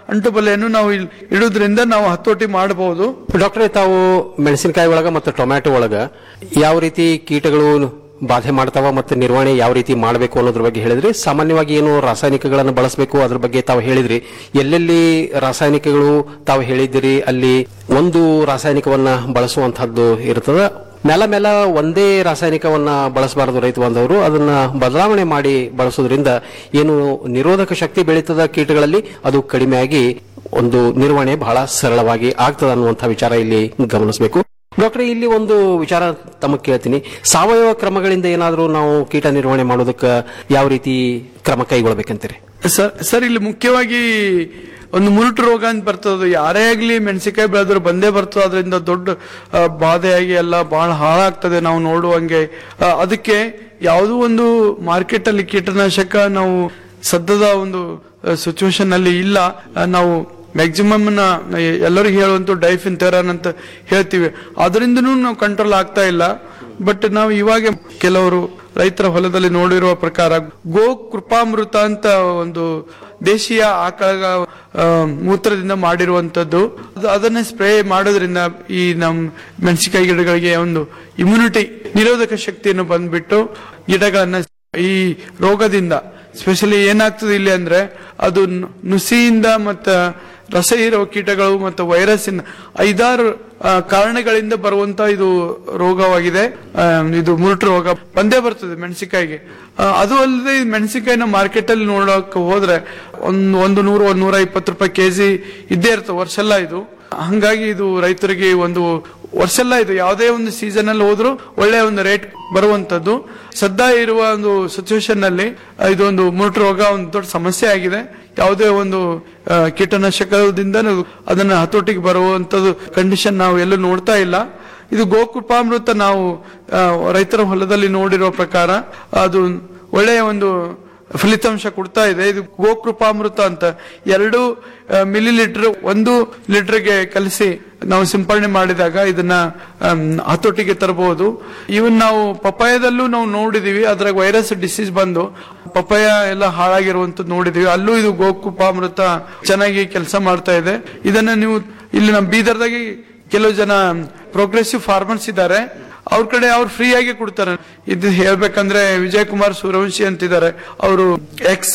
ಅಂಟುಬಲೆಯನ್ನು ನಾವು ಇಲ್ಲಿ ಇಡುವುದರಿಂದ ನಾವು ಹತೋಟಿ ಮಾಡಬಹುದು
ಡಾಕ್ಟ್ರೇ ತಾವು ಮೆಣಸಿನಕಾಯಿ ಒಳಗ ಮತ್ತು ಟೊಮ್ಯಾಟೊ ಒಳಗ ಯಾವ ರೀತಿ ಕೀಟಗಳು ಬಾಧೆ ಮಾಡ್ತಾವ ಮತ್ತು ನಿರ್ವಹಣೆ ಯಾವ ರೀತಿ ಮಾಡಬೇಕು ಅನ್ನೋದ್ರ ಬಗ್ಗೆ ಹೇಳಿದ್ರಿ ಸಾಮಾನ್ಯವಾಗಿ ಏನು ರಾಸಾಯನಿಕಗಳನ್ನು ಬಳಸಬೇಕು ಅದ್ರ ಬಗ್ಗೆ ತಾವು ಹೇಳಿದ್ರಿ ಎಲ್ಲೆಲ್ಲಿ ರಾಸಾಯನಿಕಗಳು ತಾವು ಹೇಳಿದಿರಿ ಅಲ್ಲಿ ಒಂದು ರಾಸಾಯನಿಕವನ್ನ ಬಳಸುವಂತಹದ್ದು ಇರ್ತದ ಮೇಲ ಮೇಲ ಒಂದೇ ರಾಸಾಯನಿಕವನ್ನ ಬಳಸಬಾರದು ರೈತ ಬಾಂಧವರು ಅದನ್ನ ಬದಲಾವಣೆ ಮಾಡಿ ಬಳಸೋದ್ರಿಂದ ಏನು ನಿರೋಧಕ ಶಕ್ತಿ ಬೆಳೀತದ ಕೀಟಗಳಲ್ಲಿ ಅದು ಕಡಿಮೆಯಾಗಿ ಒಂದು ನಿರ್ವಹಣೆ ಬಹಳ ಸರಳವಾಗಿ ಆಗ್ತದ ಅನ್ನುವಂಥ ವಿಚಾರ ಇಲ್ಲಿ ಗಮನಿಸಬೇಕು ಡಾಕ್ಟರ್ ಇಲ್ಲಿ ಒಂದು ವಿಚಾರ ತಮಗೆ ಕೇಳ್ತೀನಿ ಸಾವಯವ ಕ್ರಮಗಳಿಂದ ಏನಾದರೂ ನಾವು ಕೀಟ ನಿರ್ವಹಣೆ ಮಾಡೋದಕ್ಕೆ ಯಾವ ರೀತಿ ಕ್ರಮ ಕೈಗೊಳ್ಬೇಕಂತೀರಿ
ಸರ್ ಸರ್ ಇಲ್ಲಿ ಮುಖ್ಯವಾಗಿ ಒಂದು ಮುರುಟು ರೋಗ ಅಂತ ಬರ್ತದೆ ಯಾರೇ ಆಗ್ಲಿ ಮೆಣಸಿನಕಾಯಿ ಬೆಳೆದ್ರು ಬಂದೇ ಬರ್ತದೆ ಅದರಿಂದ ದೊಡ್ಡ ಆ, ಬಾಧೆಯಾಗಿ ಎಲ್ಲ ಬಹಳ ಹಾಳಾಗ್ತದೆ ನಾವು ನೋಡುವಂಗೆ ಆ, ಅದಕ್ಕೆ ಯಾವುದೋ ಒಂದು ಮಾರ್ಕೆಟ್ ಅಲ್ಲಿ ಕೀಟನಾಶಕ ನಾವು ಸದ್ಯದ ಒಂದು ಸಿಚುವೇಶನ್ ಅಲ್ಲಿ ಇಲ್ಲ ಆ, ನಾವು ಮ್ಯಾಕ್ಸಿಮಮ್ ನ ಎಲ್ಲರಿಗೂ ಹೇಳುವಂತ ಡೈಫಿನ್ ತೆರಾನ್ ಅಂತ ಹೇಳ್ತೀವಿ ಅದರಿಂದನೂ ನಾವು ಕಂಟ್ರೋಲ್ ಆಗ್ತಾ ಇಲ್ಲ ಬಟ್ ನಾವು ಇವಾಗ ಕೆಲವರು ರೈತರ ಹೊಲದಲ್ಲಿ ನೋಡಿರುವ ಪ್ರಕಾರ ಗೋ ಕೃಪಾಮೃತ ಅಂತ ಒಂದು ದೇಶೀಯ ಆಕಳ ಆ, ಮೂತ್ರದಿಂದ ಮಾಡಿರುವಂತದ್ದು ಅದು- ಅದನ್ನ ಸ್ಪ್ರೇ ಮಾಡೋದ್ರಿಂದ ಈ ನಮ್ ಮೆಣಸಿನಕಾಯಿ ಗಿಡಗಳಿಗೆ ಒಂದು ಇಮ್ಯುನಿಟಿ ನಿರೋಧಕ ಶಕ್ತಿಯನ್ನು ಬಂದ್ಬಿಟ್ಟು ಗಿಡಗಳನ್ನ ಈ ರೋಗದಿಂದ ಸ್ಪೆಷಲಿ ಏನಾಗ್ತದೆ ಇಲ್ಲಿ ಅಂದ್ರೆ ಅದು ನು- ನುಸಿಯಿಂದ ಮತ್ತ ರಸ ಇರೋ ಕೀಟಗಳು ಮತ್ತು ವೈರಸ್ಸಿನ ಐದಾರು ಆ, ಕಾರಣಗಳಿಂದ ಬರುವಂತ ಇದು ರೋಗವಾಗಿದೆ ಆ, ಇದು ಮುರುಟು ರೋಗ ಬಂದೇ ಬರ್ತದೆ ಮೆಣಸಿನಕಾಯಿಗೆ ಆ, ಅದು ಅಲ್ಲದೆ ಈ ಮೆಣಸಿನಕಾಯಿನ ಮಾರ್ಕೆಟ್ ಅಲ್ಲಿ ನೋಡೋಕೆ ಹೋದ್ರೆ ಒಂದ್ ಒಂದು ನೂರು ಒಂದ್ ನೂರ ಇಪ್ಪತ್ತು ರೂಪಾಯಿ ಕೆಜಿ ಇದ್ದೇ ಇರ್ತದೆ ವರ್ಷ ಎಲ್ಲ ಇದು ಹಂಗಾಗಿ ಇದು ರೈತರಿಗೆ ಒಂದು ವರ್ಷ ಎಲ್ಲ ಇದು ಯಾವುದೇ ಒಂದು ಸೀಸನ್ ಅಲ್ಲಿ ಹೋದ್ರು ಒಳ್ಳೆಯ ಒಂದು ರೇಟ್ ಬರುವಂತದ್ದು ಸದ್ಯ ಇರುವ ಒಂದು ಸಿಚುವೇಶನ್ ನಲ್ಲಿ ಆ, ಇದೊಂದು ಮುರುಟು ರೋಗ ಒಂದು ದೊಡ್ಡ ಸಮಸ್ಯೆ ಆಗಿದೆ ಯಾವುದೇ ಒಂದು ಆ, ಕೀಟನಾಶಕದಿಂದ ಅದನ್ನ ಹತೋಟಿಗೆ ಬರುವಂತದ್ದು ಕಂಡೀಷನ್ ನಾವು ಎಲ್ಲೂ ನೋಡ್ತಾ ಇಲ್ಲ ಇದು ಗೋಕೃಪಾಮೃತ ನಾವು ಆ, ರೈತರ ಹೊಲದಲ್ಲಿ ನೋಡಿರೋ ಪ್ರಕಾರ ಅದು ಒಳ್ಳೆಯ ಒಂದು ಫಲಿತಾಂಶ ಕೊಡ್ತಾ ಇದೆ ಇದು ಗೋಕೃಪಾಮೃತ ಅಂತ ಎರಡು ಮಿಲಿ ಲೀಟರ್ ಒಂದು ಲೀಟರ್ಗೆ ಕಲಿಸಿ ನಾವು ಸಿಂಪರಣೆ ಮಾಡಿದಾಗ ಇದನ್ನ ಆಮ್, ಹತೋಟಿಗೆ ತರಬಹುದು ಇವನ್ ನಾವು ಪಪಾಯದಲ್ಲೂ ನಾವು ನೋಡಿದೀವಿ ಅದ್ರಾಗ ವೈರಸ್ ಡಿಸೀಸ್ ಬಂದು ಪಪಾಯ ಎಲ್ಲ ಹಾಳಾಗಿರುವಂತದ್ದು ನೋಡಿದೀವಿ ಅಲ್ಲೂ ಇದು ಗೋಕೃಪಾಮೃತ ಚೆನ್ನಾಗಿ ಕೆಲಸ ಮಾಡ್ತಾ ಇದೆ ಇದನ್ನ ನೀವು ಇಲ್ಲಿ ನಮ್ಮ ಬೀದರ್ದಾಗೆ ಕೆಲವು ಜನ ಪ್ರೋಗ್ರೆಸಿವ್ ಫಾರ್ಮರ್ಸ್ ಇದ್ದಾರೆ ಅವ್ರ ಕಡೆ ಅವ್ರು ಫ್ರೀ ಆಗಿ ಕೊಡ್ತಾರೆ ಇದು ಹೇಳ್ಬೇಕಂದ್ರೆ ವಿಜಯ್ ಕುಮಾರ್ ಸೂರ್ಯವಂಶಿ ಅಂತಿದ್ದಾರೆ ಅವರು ಎಕ್ಸ್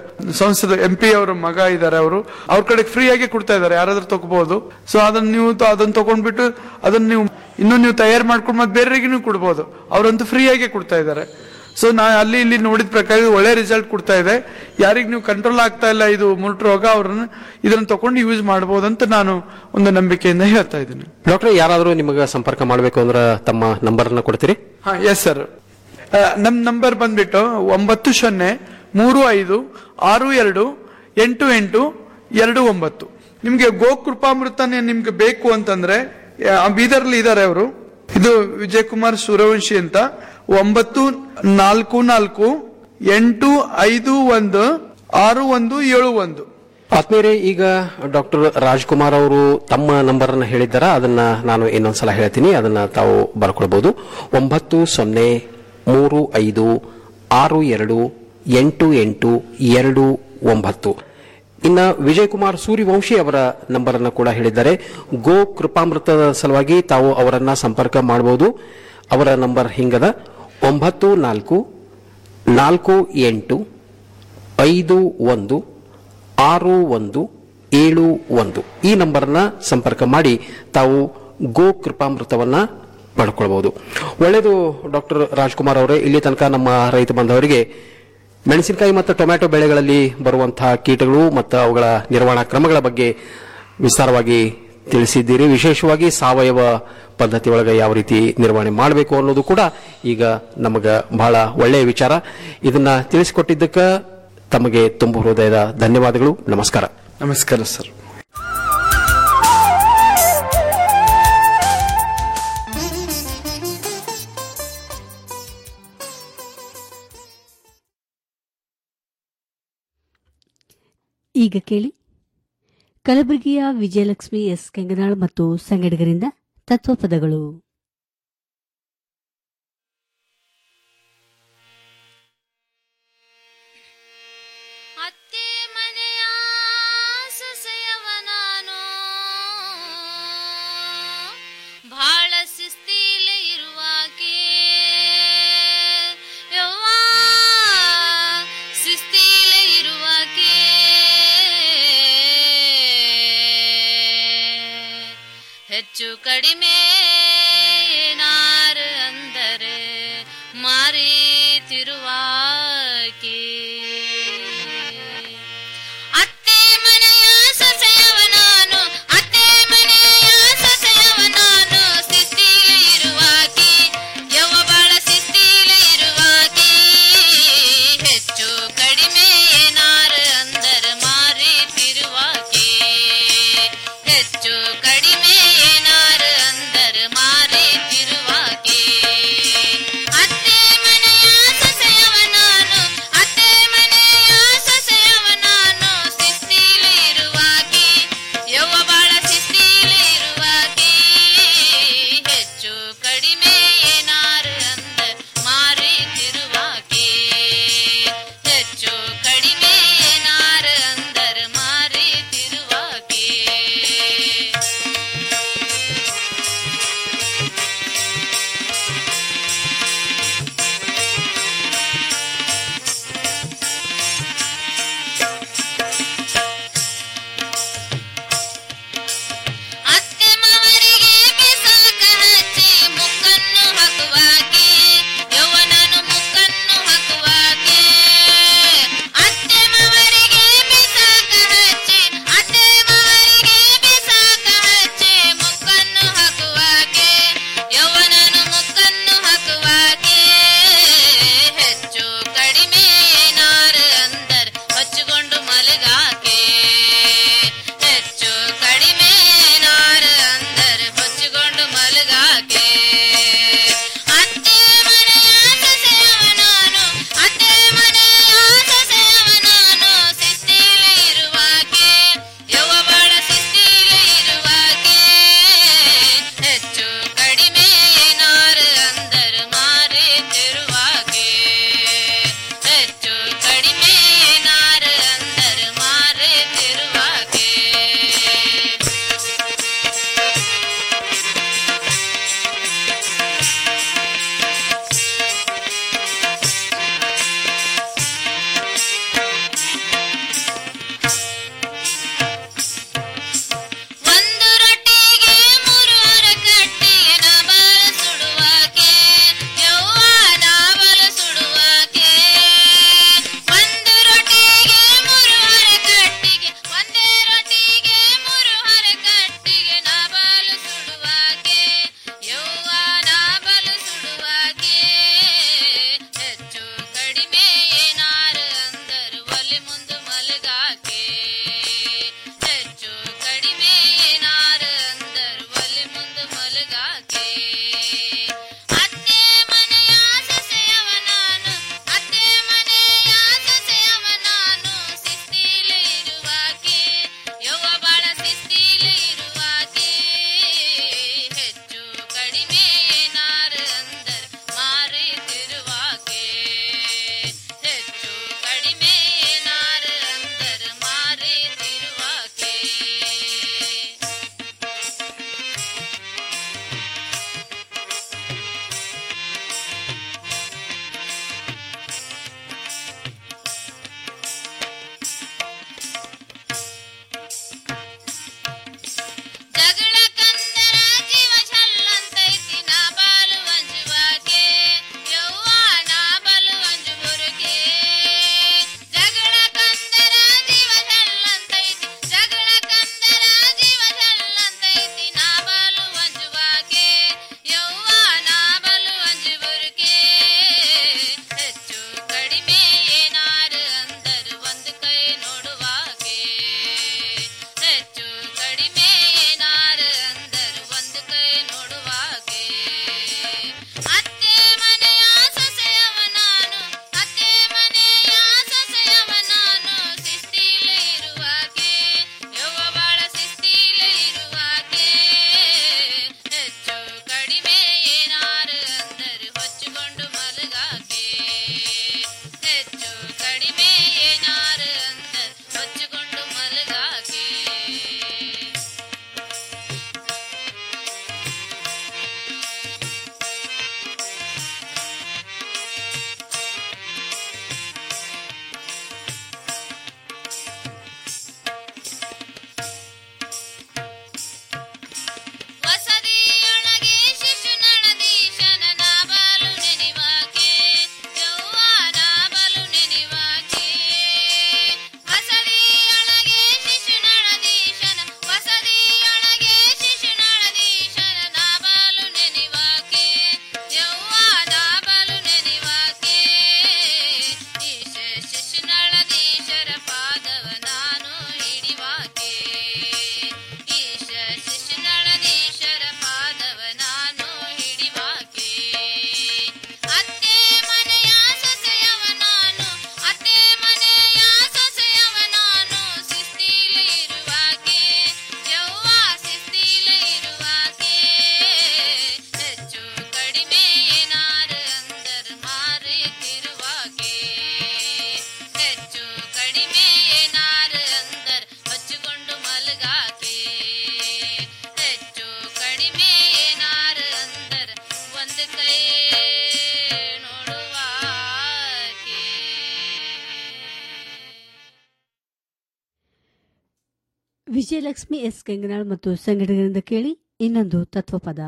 ಸಂಸದ ಎಂ ಪಿ ಅವರ ಮಗ ಇದ್ದಾರೆ ಅವರು ಅವ್ರ ಕಡೆ ಫ್ರೀ ಆಗಿ ಕೊಡ್ತಾ ಇದ್ದಾರೆ ಯಾರಾದ್ರೂ ತಗೋಬಹುದು ಸೊ ಅದನ್ನ ನೀವು ತ- ಅದನ್ನ ತಗೊಂಡ್ಬಿಟ್ಟು ಅದನ್ನ ನೀವು ಇನ್ನೂ ನೀವು ತಯಾರು ಮಾಡ್ಕೊಂಡು ಮತ್ತೆ ಬೇರೆಯವರಿಗೆ ನೀವು ಕೊಡ್ಬೋದು ಅವರಂತೂ ಫ್ರೀ ಆಗಿ ಕೊಡ್ತಾ ಇದ್ದಾರೆ ಸೊ ನಾ ಅಲ್ಲಿ ಇಲ್ಲಿ ನೋಡಿದ ಪ್ರಕಾರ ಇದು ಒಳ್ಳೆ ರಿಸಲ್ಟ್ ಕೊಡ್ತಾ ಇದೆ ಯಾರಿಗೆ ನೀವು ಕಂಟ್ರೋಲ್ ಆಗ್ತಾ ಇಲ್ಲ ಇದು ಮುಲ್ಟ್ ರೋಗ ಅವ್ರನ್ನ ಇದನ್ನ ತಕೊಂಡು ಯೂಸ್ ಮಾಡಬಹುದಂತ ನಾನು ಒಂದು ನಂಬಿಕೆಯಿಂದ ಹೇಳ್ತಾ ಇದ್ದೀನಿ
ಡಾಕ್ಟರ್ ಯಾರಾದರೂ ನಿಮಗೆ ಸಂಪರ್ಕ ಮಾಡಬೇಕು ಅಂದ್ರೆ ತಮ್ಮ ನಂಬರ್ನ ಕೊಡ್ತೀರಿ
ಹಾ ಎಸ್ ಸರ್ ನಮ್ ನಂಬರ್ ಬಂದ್ಬಿಟ್ಟು ಒಂಬತ್ತು ಸೊನ್ನೆ ಮೂರು ಐದು ಆರು ಎರಡು ಎಂಟು ಎಂಟು ಎರಡು ಒಂಬತ್ತು ನಿಮ್ಗೆ ಗೋಕೃಪಾಮೃತನೇ ನಿಮ್ಗೆ ಬೇಕು ಅಂತಂದ್ರೆ ಆ, ಬೀದರ್ಲಿ ಇದ್ದಾರೆ ಅವರು ಇದು ವಿಜಯ್ ಕುಮಾರ್ ಸೂರ್ಯವಂಶಿ ಅಂತ ಒಂಬತ್ತು ನಾಲ್ಕು ನಾಲ್ಕು ಎಂಟು ಐದು ಒಂದು ಆರು ಒಂದು ಏಳು ಒಂದು
ಆತ್ಮೀಯರೇ ಈಗ ಡಾಕ್ಟರ್ ರಾಜ್ಕುಮಾರ್ ಅವರು ತಮ್ಮ ನಂಬರ್ ಅನ್ನು ಹೇಳಿದ್ದಾರ ಅದನ್ನ ನಾನು ಇನ್ನೊಂದ್ಸಲ ಹೇಳ್ತೀನಿ ಅದನ್ನ ತಾವು ಬರ್ಕೊಳ್ಬಹುದು ಒಂಬತ್ತು ಸೊನ್ನೆ ಮೂರು ಐದು ಆರು ಎರಡು ಎಂಟು ಎಂಟು ಎರಡು ಒಂಬತ್ತು ಇನ್ನ ವಿಜಯ್ ಕುಮಾರ್ ಸೂರ್ಯವಂಶಿ ಅವರ ನಂಬರ್ ಅನ್ನು ಕೂಡ ಹೇಳಿದ್ದಾರೆ ಗೋ ಕೃಪಾಮೃತದ ಸಲುವಾಗಿ ತಾವು ಅವರನ್ನ ಸಂಪರ್ಕ ಮಾಡಬಹುದು ಅವರ ನಂಬರ್ ಹಿಂಗದ ಒಂಬತ್ತು ನಾಲ್ಕು ನಾಲ್ಕು ಎಂಟು ಐದು ಒಂದು ಆರು ಒಂದು ಏಳು ಒಂದು ಈ ನಂಬರ್ನ ಸಂಪರ್ಕ ಮಾಡಿ ತಾವು ಗೋ ಕೃಪಾಮೃತವನ್ನ ಪಡ್ಕೊಳ್ಬಹುದು ಒಳ್ಳೆಯದು ಡಾಕ್ಟರ್ ರಾಜ್ಕುಮಾರ್ ಅವರೇ ಇಲ್ಲಿ ತನಕ ನಮ್ಮ ರೈತ ಬಾಂಧವರಿಗೆ ಮೆಣಸಿನಕಾಯಿ ಮತ್ತು ಟೊಮ್ಯಾಟೊ ಬೆಳೆಗಳಲ್ಲಿ ಬರುವಂತಹ ಕೀಟಗಳು ಮತ್ತು ಅವುಗಳ ನಿರ್ವಹಣಾ ಕ್ರಮಗಳ ಬಗ್ಗೆ ವಿಸ್ತಾರವಾಗಿ ತಿಳಿಸಿದ್ದೀರಿ ವಿಶೇಷವಾಗಿ ಸಾವಯವ ಪದ್ಧತಿ ಒಳಗೆ ಯಾವ ರೀತಿ ನಿರ್ವಹಣೆ ಮಾಡಬೇಕು ಅನ್ನೋದು ಕೂಡ ಈಗ ನಮಗ ಬಹಳ ಒಳ್ಳೆಯ ವಿಚಾರ ಇದನ್ನ ತಿಳಿಸಿಕೊಟ್ಟಿದ್ದಕ್ಕೆ ತಮಗೆ ತುಂಬ ಹೃದಯದ ಧನ್ಯವಾದಗಳು ನಮಸ್ಕಾರ
ನಮಸ್ಕಾರ ಸರ್
ಈಗ ಕೇಳಿ ಕಲಬುರಗಿಯ ವಿಜಯಲಕ್ಷ್ಮಿ ಎಸ್ ಕೆಂಗನಾಳ್ ಮತ್ತು ಸಂಗಡಿಗರಿಂದ ತತ್ವಪದಗಳು
ಅತ್ತೆ ಮನೆಯ ಸೊಸೆಯ ಕಡಿಮೆ ಏನಾರ ಅಂದರೆ ಮಾರೀತಿರುವಾಕಿ ಅತ್ತೆ ಮನೆಯ ಸೊಸೆಯವ ನಾನು ಅತ್ತೆ ಮನೆಯ ಸೊಸೆಯವ ನಾನು ಶಿಸ್ತಿಲ ಇರುವಾಕಿ ಯವ ಬಾಳ ಶಿಸ್ತಿಲ ಇರುವಾಕಿ ಹೆಚ್ಚು ಕಡಿಮೆ ಏನಾರ ಅಂದರ ಮಾರೀತಿರುವಾಕಿ ಹೆಚ್ಚು ಕಡಿಮೆ ಏನಾರ ಅಂದರ ಮಾರೀತಿರುವಾಕಿ ಅತ್ತೆ ಮನೆಯ
ವಿಜಯಲಕ್ಷ್ಮಿ ಎಸ್ ಕೆಂಗನಾಳ್ ಮತ್ತು ಸಂಘಟನೆಗಳಿಂದ ಕೇಳಿ ಇನ್ನೊಂದು ತತ್ವಪದ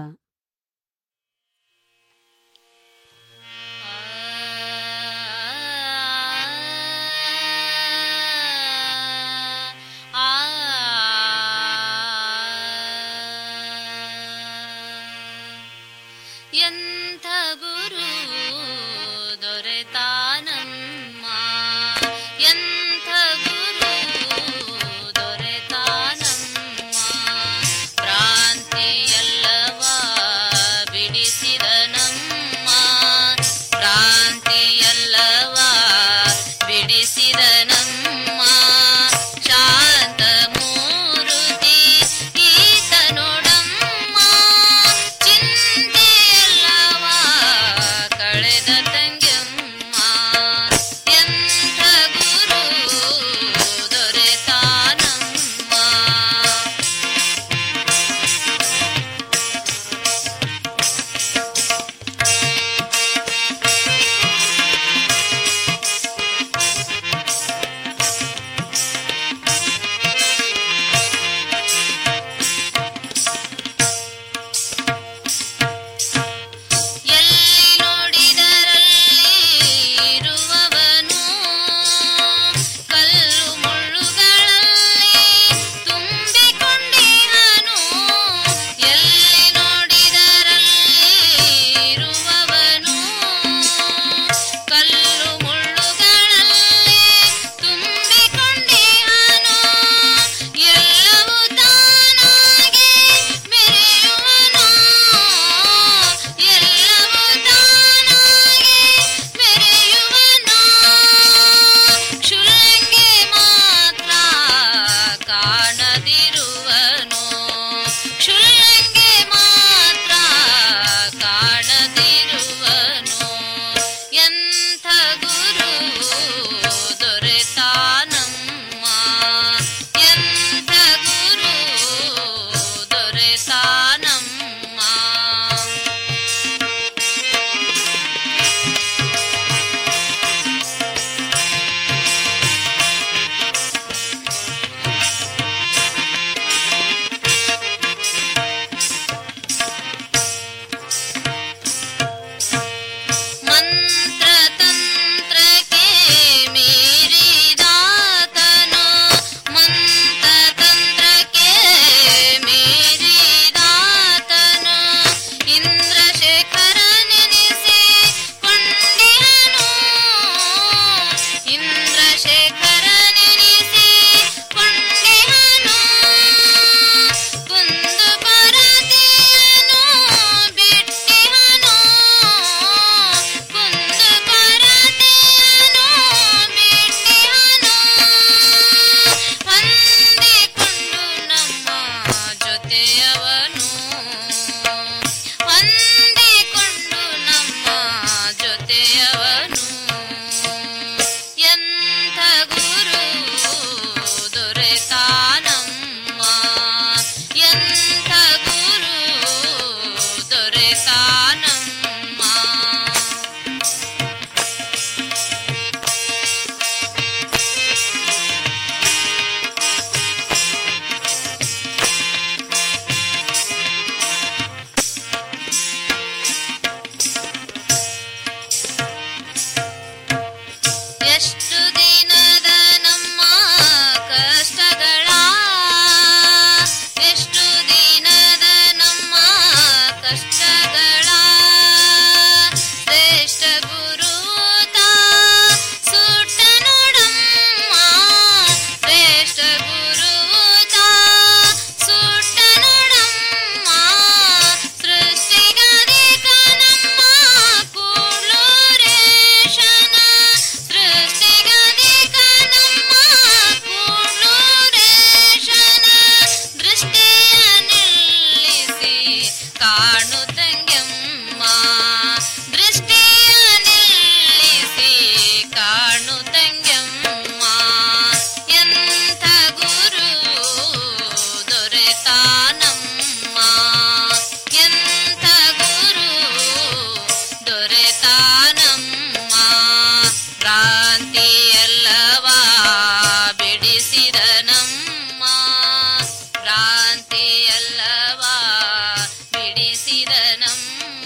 ಎಂಥ ಗುರು ದೊರೆತಾನಮ್ಮ ಎಂಥ ಗುರು ದೊರೆತಾನಮ್ಮ ಕ್ರಾಂತಿಯಲ್ಲವ ಬಿಡಿಸಿದ ನಮ್ಮ ಕ್ರಾಂತಿಯಲ್ಲವ ಬಿಡಿಸಿದ ನಮ್ಮ ಶಾಂತ ಮೂರುತಿ ಈತ ನೋಡಮ್ಮ ಚಿಂತೆಯಲ್ಲವ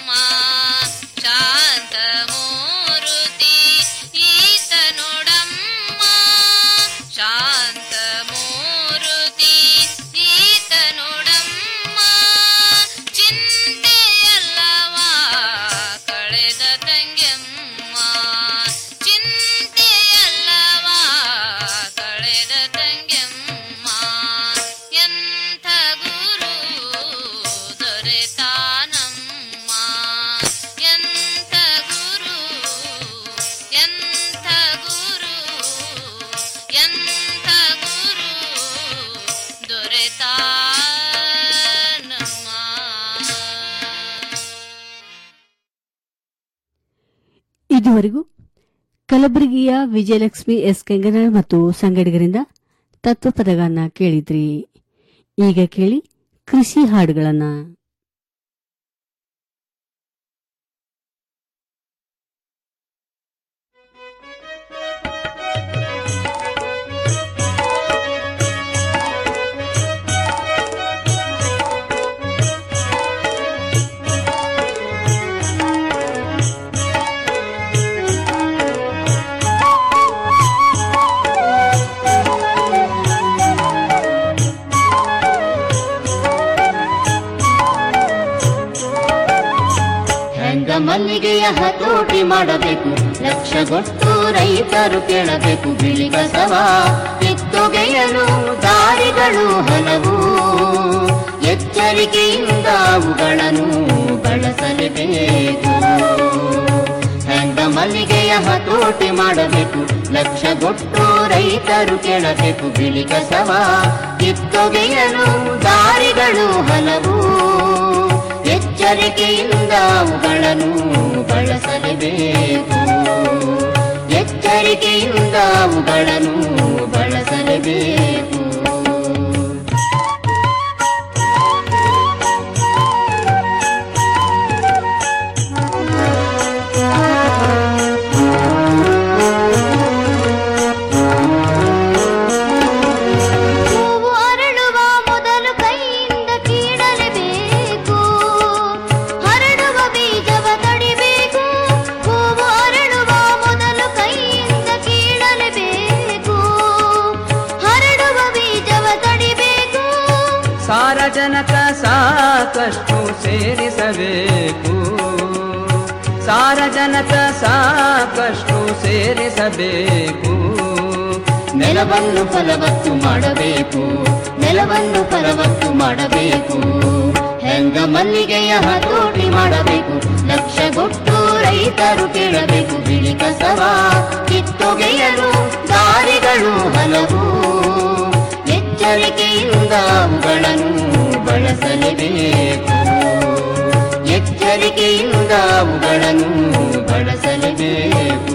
ಶಾಂತಮೂರುತಿ ಈತ ನೋಡಮ್ಮ ಶಾಂತಮೂರುತಿ ಈತ ನೋಡಮ್ಮ ಚಿಂತೆಯಲ್ಲವಾ ಕಳೆದ ತಂಗೆಮ್ಮ ಚಿಂತೆಯಲ್ಲವಾ ಕಳೆದ ತಂಗೆಮ್ಮ ಎಂಥ ಗುರು ದೊರೆತಾನಮ್ಮ ಎಂಥ ಗುರು ಎಂಥ ಗುರು ಎಂಥ ಗುರು ದೊರೆತಾನಮ್ಮ
ಇದುವರೆಗೂ ಕಲಬುರಗಿಯ ವಿಜಯಲಕ್ಷ್ಮಿ ಎಸ್ ಕೆಂಗನಾಳ್ ಮತ್ತು ಸಂಗಡಿಗರಿಂದ ತತ್ವಪದಗಳನ್ನ ಕೇಳಿದ್ರಿ ಈಗ ಕೇಳಿ ಕೃಷಿ ಹಾಡುಗಳನ್ನ
ಹೆಂಗ ಮಲ್ಲಿಗೆಯ ಹತೋಟಿ ಮಾಡಬೇಕು ಲಕ್ಷಗೊಟ್ಟು ರೈತರು ಕೇಳಬೇಕು ಬಿಳಿ ಕಸವ ಕಿತ್ತೊಗೆಯಲು ದಾರಿಗಳು ಹಲವು ಎಚ್ಚರಿಕೆಯಿಂದ ಅವುಗಳನ್ನು ಬಳಸಲೇಬೇಕು ಹೆಂಗ ಮಲ್ಲಿಗೆಯ ಹತೋಟಿ ಮಾಡಬೇಕು ಲಕ್ಷಗೊಟ್ಟು ರೈತರು ಕೇಳಬೇಕು ಬಿಳಿ ಕಸವ ಕಿತ್ತೊಗೆಯಲು ದಾರಿಗಳು ಹಲವು ಎಚ್ಚರಿಕೆಯಿಂದ ಅವುಗಳನ್ನು ಬಳಸಲೇಬೇಕು ಎಚ್ಚರಿಕೆಯಿಂದ ಅವುಗಳನ್ನು ಬಳಸಲೇಬೇಕು
ಹೂವು ಅರಳುವ ಮೊದಲು ಕೈಯಿಂದ ಕೀಳಲೇಬೇಕು ಹರಡುವ ಬೀಜವ ತಡಿಬೇಕು ಹೂವು ಅರಳುವ ಮೊದಲು ಕೈಯಿಂದ ಕೀಳಲೇಬೇಕು ಹರಡುವ ಬೀಜವ ತಡಿಬೇಕು
ಸಾರಜನಕ ಸಾಕಷ್ಟು ಸೇರಿಸಬೇಕು ಸಾರಜನಕ ಸಾಕಷ್ಟು ಸೇರಿಸಬೇಕು
ನೆಲವನ್ನು ಫಲವತ್ತು ಮಾಡಬೇಕು ನೆಲವನ್ನು ಫಲವತ್ತು ಮಾಡಬೇಕು ಹೆಂಗ ಮಲ್ಲಿಗೆಯ ಹತೋಟಿ ಮಾಡಬೇಕು ಲಕ್ಷಗೊಟ್ಟು ರೈತರು ಕೇಳಬೇಕು ಬಿಳಿ ಕಸವ ಕಿತ್ತೊಗೆಯಲು ದಾರಿಗಳು ಹಲವು ಎಚ್ಚರಿಕೆಯಿಂದ ಅವುಗಳನ್ನು ಬಳಸಲೇಬೇಕು ಎಚ್ಚರಿಕೆಯಿಂದ ಅವುಗಳನ್ನು ಬಳಸಲೇಬೇಕು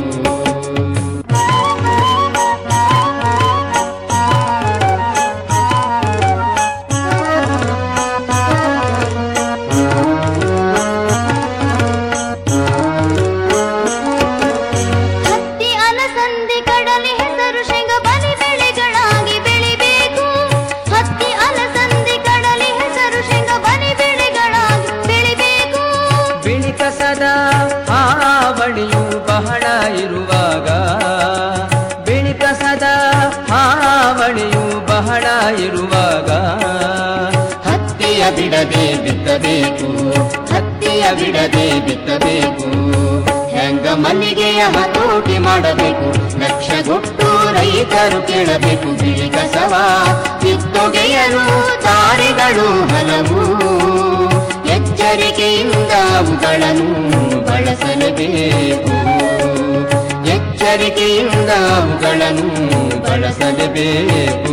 ಹತ್ತಿ ಅಲಸಂದಿ ಕಡಲೆ ಹೆಸರು ಶೇಂಗ ಬಲಿ ಬೆಳೆಗಳಾಗಿ ಬೆಳಿಬೇಕು ಹತ್ತಿ ಅಲಸಂದಿ ಕಡಲೆ ಹೆಸರು ಶೇಂಗ ಬಲಿ ಬೆಳೆಗಳಾಗಿ ಬೆಳಿಬೇಕು
ಬಿಳಿ ಕಸದ ಹಾವಳಿಯು ಬಹಳ ಇರುವಾಗ ಬಿಳಿ ಕಸದ ಹಾವಳಿಯು ಬಹಳ ಇರುವಾಗ
ಹತ್ತಿಯ ಬಿಡದೆ ಬಿತ್ತಬೇಕು ಹತ್ತಿಯ ಬಿಡದೆ ಬಿತ್ತಬೇಕು ಹೆಂಗ ಮಲ್ಲಿಗೆಯ ಹತೋಟಿ ಮಾಡಬೇಕು ಲಕ್ಷಗೊಟ್ಟು ರೈತರು ಕೇಳಬೇಕು ಬಿಳಿ ಕಸವ ಕಿತ್ತೊಗೆಯಲು ದಾರಿಗಳು ಹಲವು ಎಚ್ಚರಿಕೆಯಿಂದ ಅವುಗಳನ್ನು ಬಳಸಲೇಬೇಕು ಎಚ್ಚರಿಕೆಯಿಂದ ಅವುಗಳನ್ನು ಬಳಸಲೇಬೇಕು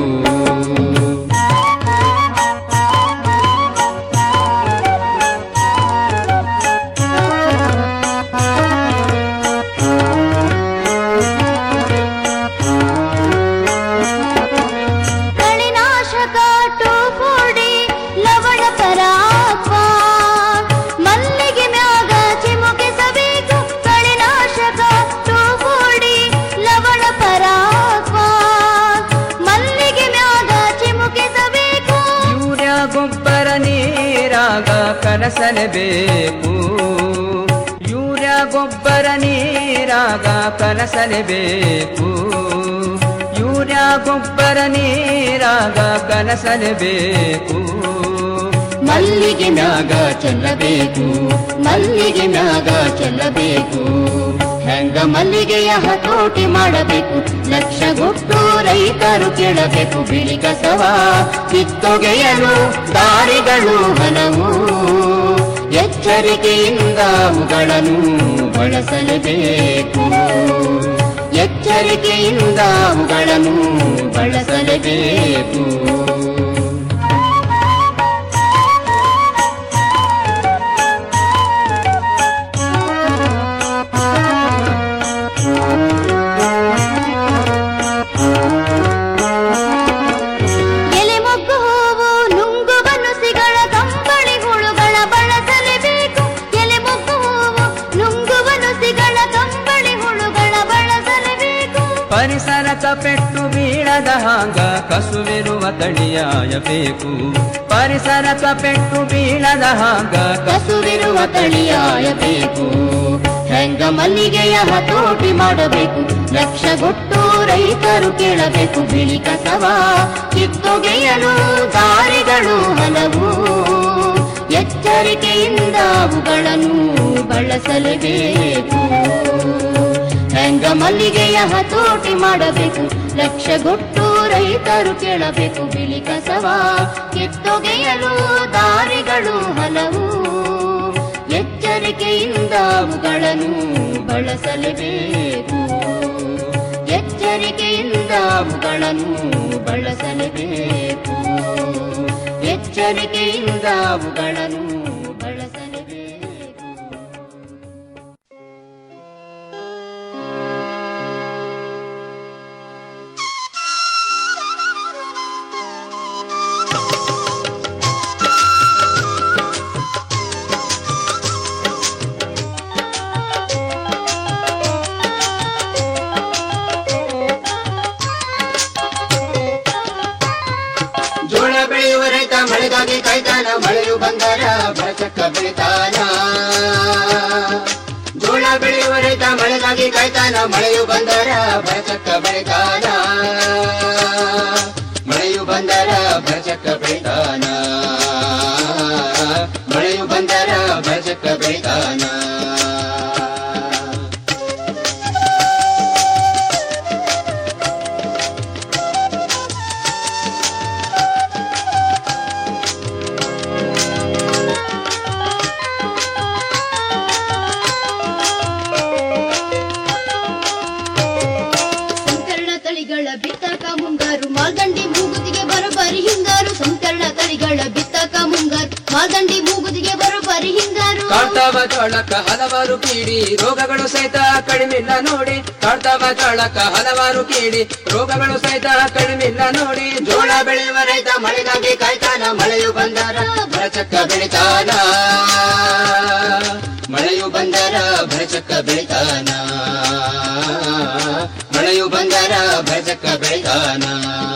ಕಳಿನಾಶಕ ಟೋಫೋಡಿ ಲವಣ ಪರಾಕ್ವ ಮಲ್ಲಿಗೆ ಮ್ಯಾಗ ಚಿಮುಕಿಸಬೇಕು ಕಳಿನಾಶಕ ಟೋಫೋಡಿ ಲವಣ ಪರಾಕ್ವ ಮಲ್ಲಿಗೆ ಮ್ಯಾಗ ಚಿಮುಕಿಸಬೇಕು
ಯೂರಿಯಾ ಗೊಬ್ಬರ ನೀರಾಗ ಕಲಸಲೇಬೇಕು ಗೊಬ್ಬರ ನೀರಾಗ ಕನಸಲೇಬೇಕು ಯೂರಿಯಾ ಗೊಬ್ಬರ ನೀರಾಗ ಕನಸಲೇಬೇಕು
ಮಲ್ಲಿಗೆ ಮ್ಯಾಗ ಚೆಲ್ಲಬೇಕು ಮಲ್ಲಿಗೆ ಮ್ಯಾಗ ಚೆಲ್ಲಬೇಕು ಹೆಂಗ ಮಲ್ಲಿಗೆಯ ಹತೋಟಿ ಮಾಡಬೇಕು ಲಕ್ಷ ಗೊಟ್ಟು ರೈತರು ಕೇಳಬೇಕು ಬಿಳಿ ಕಸವ ಕಿತ್ತೊಗೆಯಲು ದಾರಿಗಳು ಹಲವು ಎಚ್ಚರಿಕೆಯಿಂದ ಅವುಗಳನ್ನು ಬಳಸಲೇಬೇಕು ಎಚ್ಚರಿಕೆಯಿಂದ ಅವುಗಳನ್ನು ಬಳಸಲೇಬೇಕು
ಎಲೆ ಮೊಗ್ಗು ಹೂವು ನುಂಗುವ ನುಸಿಗಳ ಕಂಬಳಿ ಹುಳುಗಳ ಬಳಸಲೇಬೇಕು ಎಲೆ ಮೊಗ್ಗು ಹೂವು ನುಂಗುವ ನುಸಿಗಳ ಕಂಬಳಿ ಹುಳುಗಳ ಬಳಸಲೇಬೇಕು
ಪರಿಸರಕ ಪೆಟ್ಟು ಬೀಳದ ಹಾಂಗ ಕಸುವಿರುವ ತಳಿಯಾಯಬೇಕು ಪರಿಸರಕ ಪೆಟ್ಟು ಬೀಳದ ಹಾಂಗ
ಕಸುವಿರುವ ತಳಿಯಾಯಬೇಕು ಹೆಂಗ ಮಲ್ಲಿಗೆಯ ಹತೋಟಿ ಮಾಡಬೇಕು ಲಕ್ಷ ಗೊಟ್ಟು ರೈತರು ಕೇಳಬೇಕು ಬಿಳಿ ಕಸವ ಕಿತ್ತೊಗೆಯಲು ದಾರಿಗಳು ಹಲವು ಎಚ್ಚರಿಕೆಯಿಂದ ಅವುಗಳನ್ನು ಬಳಸಲೇಬೇಕು ಹೆಂಗ ಮಲ್ಲಿಗೆಯ ಹತೋಟಿ ಮಾಡಬೇಕು ಲಕ್ಷ ಗೊಟ್ಟು ರೈತರು ಕೇಳಬೇಕು ಬಿಳಿ ಕಸವ ಕಿತ್ತೊಗೆಯಲು ದಾರಿಗಳು ಹಲವು ಎಚ್ಚರಿಕೆಯಿಂದ ಅವುಗಳನ್ನು ಬಳಸಲೇಬೇಕು ಎಚ್ಚರಿಕೆಯಿಂದ ಅವುಗಳನ್ನು ಬಳಸಲೇಬೇಕು ಎಚ್ಚರಿಕೆಯಿಂದ ಅವುಗಳನ್ನು ಬಳಸಲೇಬೇಕು ಜೋಳ ಬೆಳೆಯುವ ರೈತ ಮಳೆಗಾಗಿ ಕಾಯ್ತಾನ ಮಳೆಯು ಬಂದರ ಬರಚಕ್ಕ ಬೆಳಿತಾನ ಜೋಳ ಬೆಳೆಯುವ ರೈತ ಮಳೆಗಾಗಿ ಕಾಯ್ತಾನ ಮಳೆಯು ಬಂದರ ಬರಚಕ್ಕ ಬೆಳಿತಾನ ಮಳೆಯು ಬಂದರ ಬರಚಕ್ಕ ಬೆಳಿತಾನ ಮಳೆಯು ಬಂದರ ಬರಚಕ್ಕ ಬೆಳಿತಾನ
ಸಂಕರಣ ತಳಿಗಳ ಬಿತ್ತಕ ಮುಂಗಾರು ಮಾಲ್ದಂಡಿ ಮೂಗುತಿಗೆ ಬರೋಬ್ಬರಿ ಹಿಂಗಾರು ಸಂಕರಣ ತಳಿಗಳ ಬಿತ್ತಕ ಮುಂಗಾರು ಮಾಲ್ದಂಡಿ ಮೂಗುತಿಗೆ ಬರೋಬ್ಬರಿ ಹಿಂಗಾರು
ಕಾಡ್ತಾವ ಜೋಳಕ್ಕ ಹಲವಾರು ಕೀಡಿ ರೋಗಗಳು ಸಹಿತ ಕಡಿಮಿಲ್ಲ ನೋಡಿ ಕಾಡ್ತಾವ ಜೋಳಕ್ಕ ಹಲವಾರು ಕೀಡಿ ರೋಗಗಳು ಸಹಿತ ಕಡಿಮಿಲ್ಲ ನೋಡಿ
ಜೋಳ ಬೆಳೆಯುವ ರೈತ ಮಳೆಗಾಗಿ ಕಾಯ್ತಾನ ಮಳೆಯು ಬಂದರ ಭರಚಕ್ಕ ಬೆಳಿತಾನ ಮಳೆಯು ಬಂದರ ಭರಚಕ್ಕ ಬೆಳಿತಾನ ಮಳೆಯು ಬಂದರ ಭರಚಕ್ಕ ಬೆಳಿತಾನ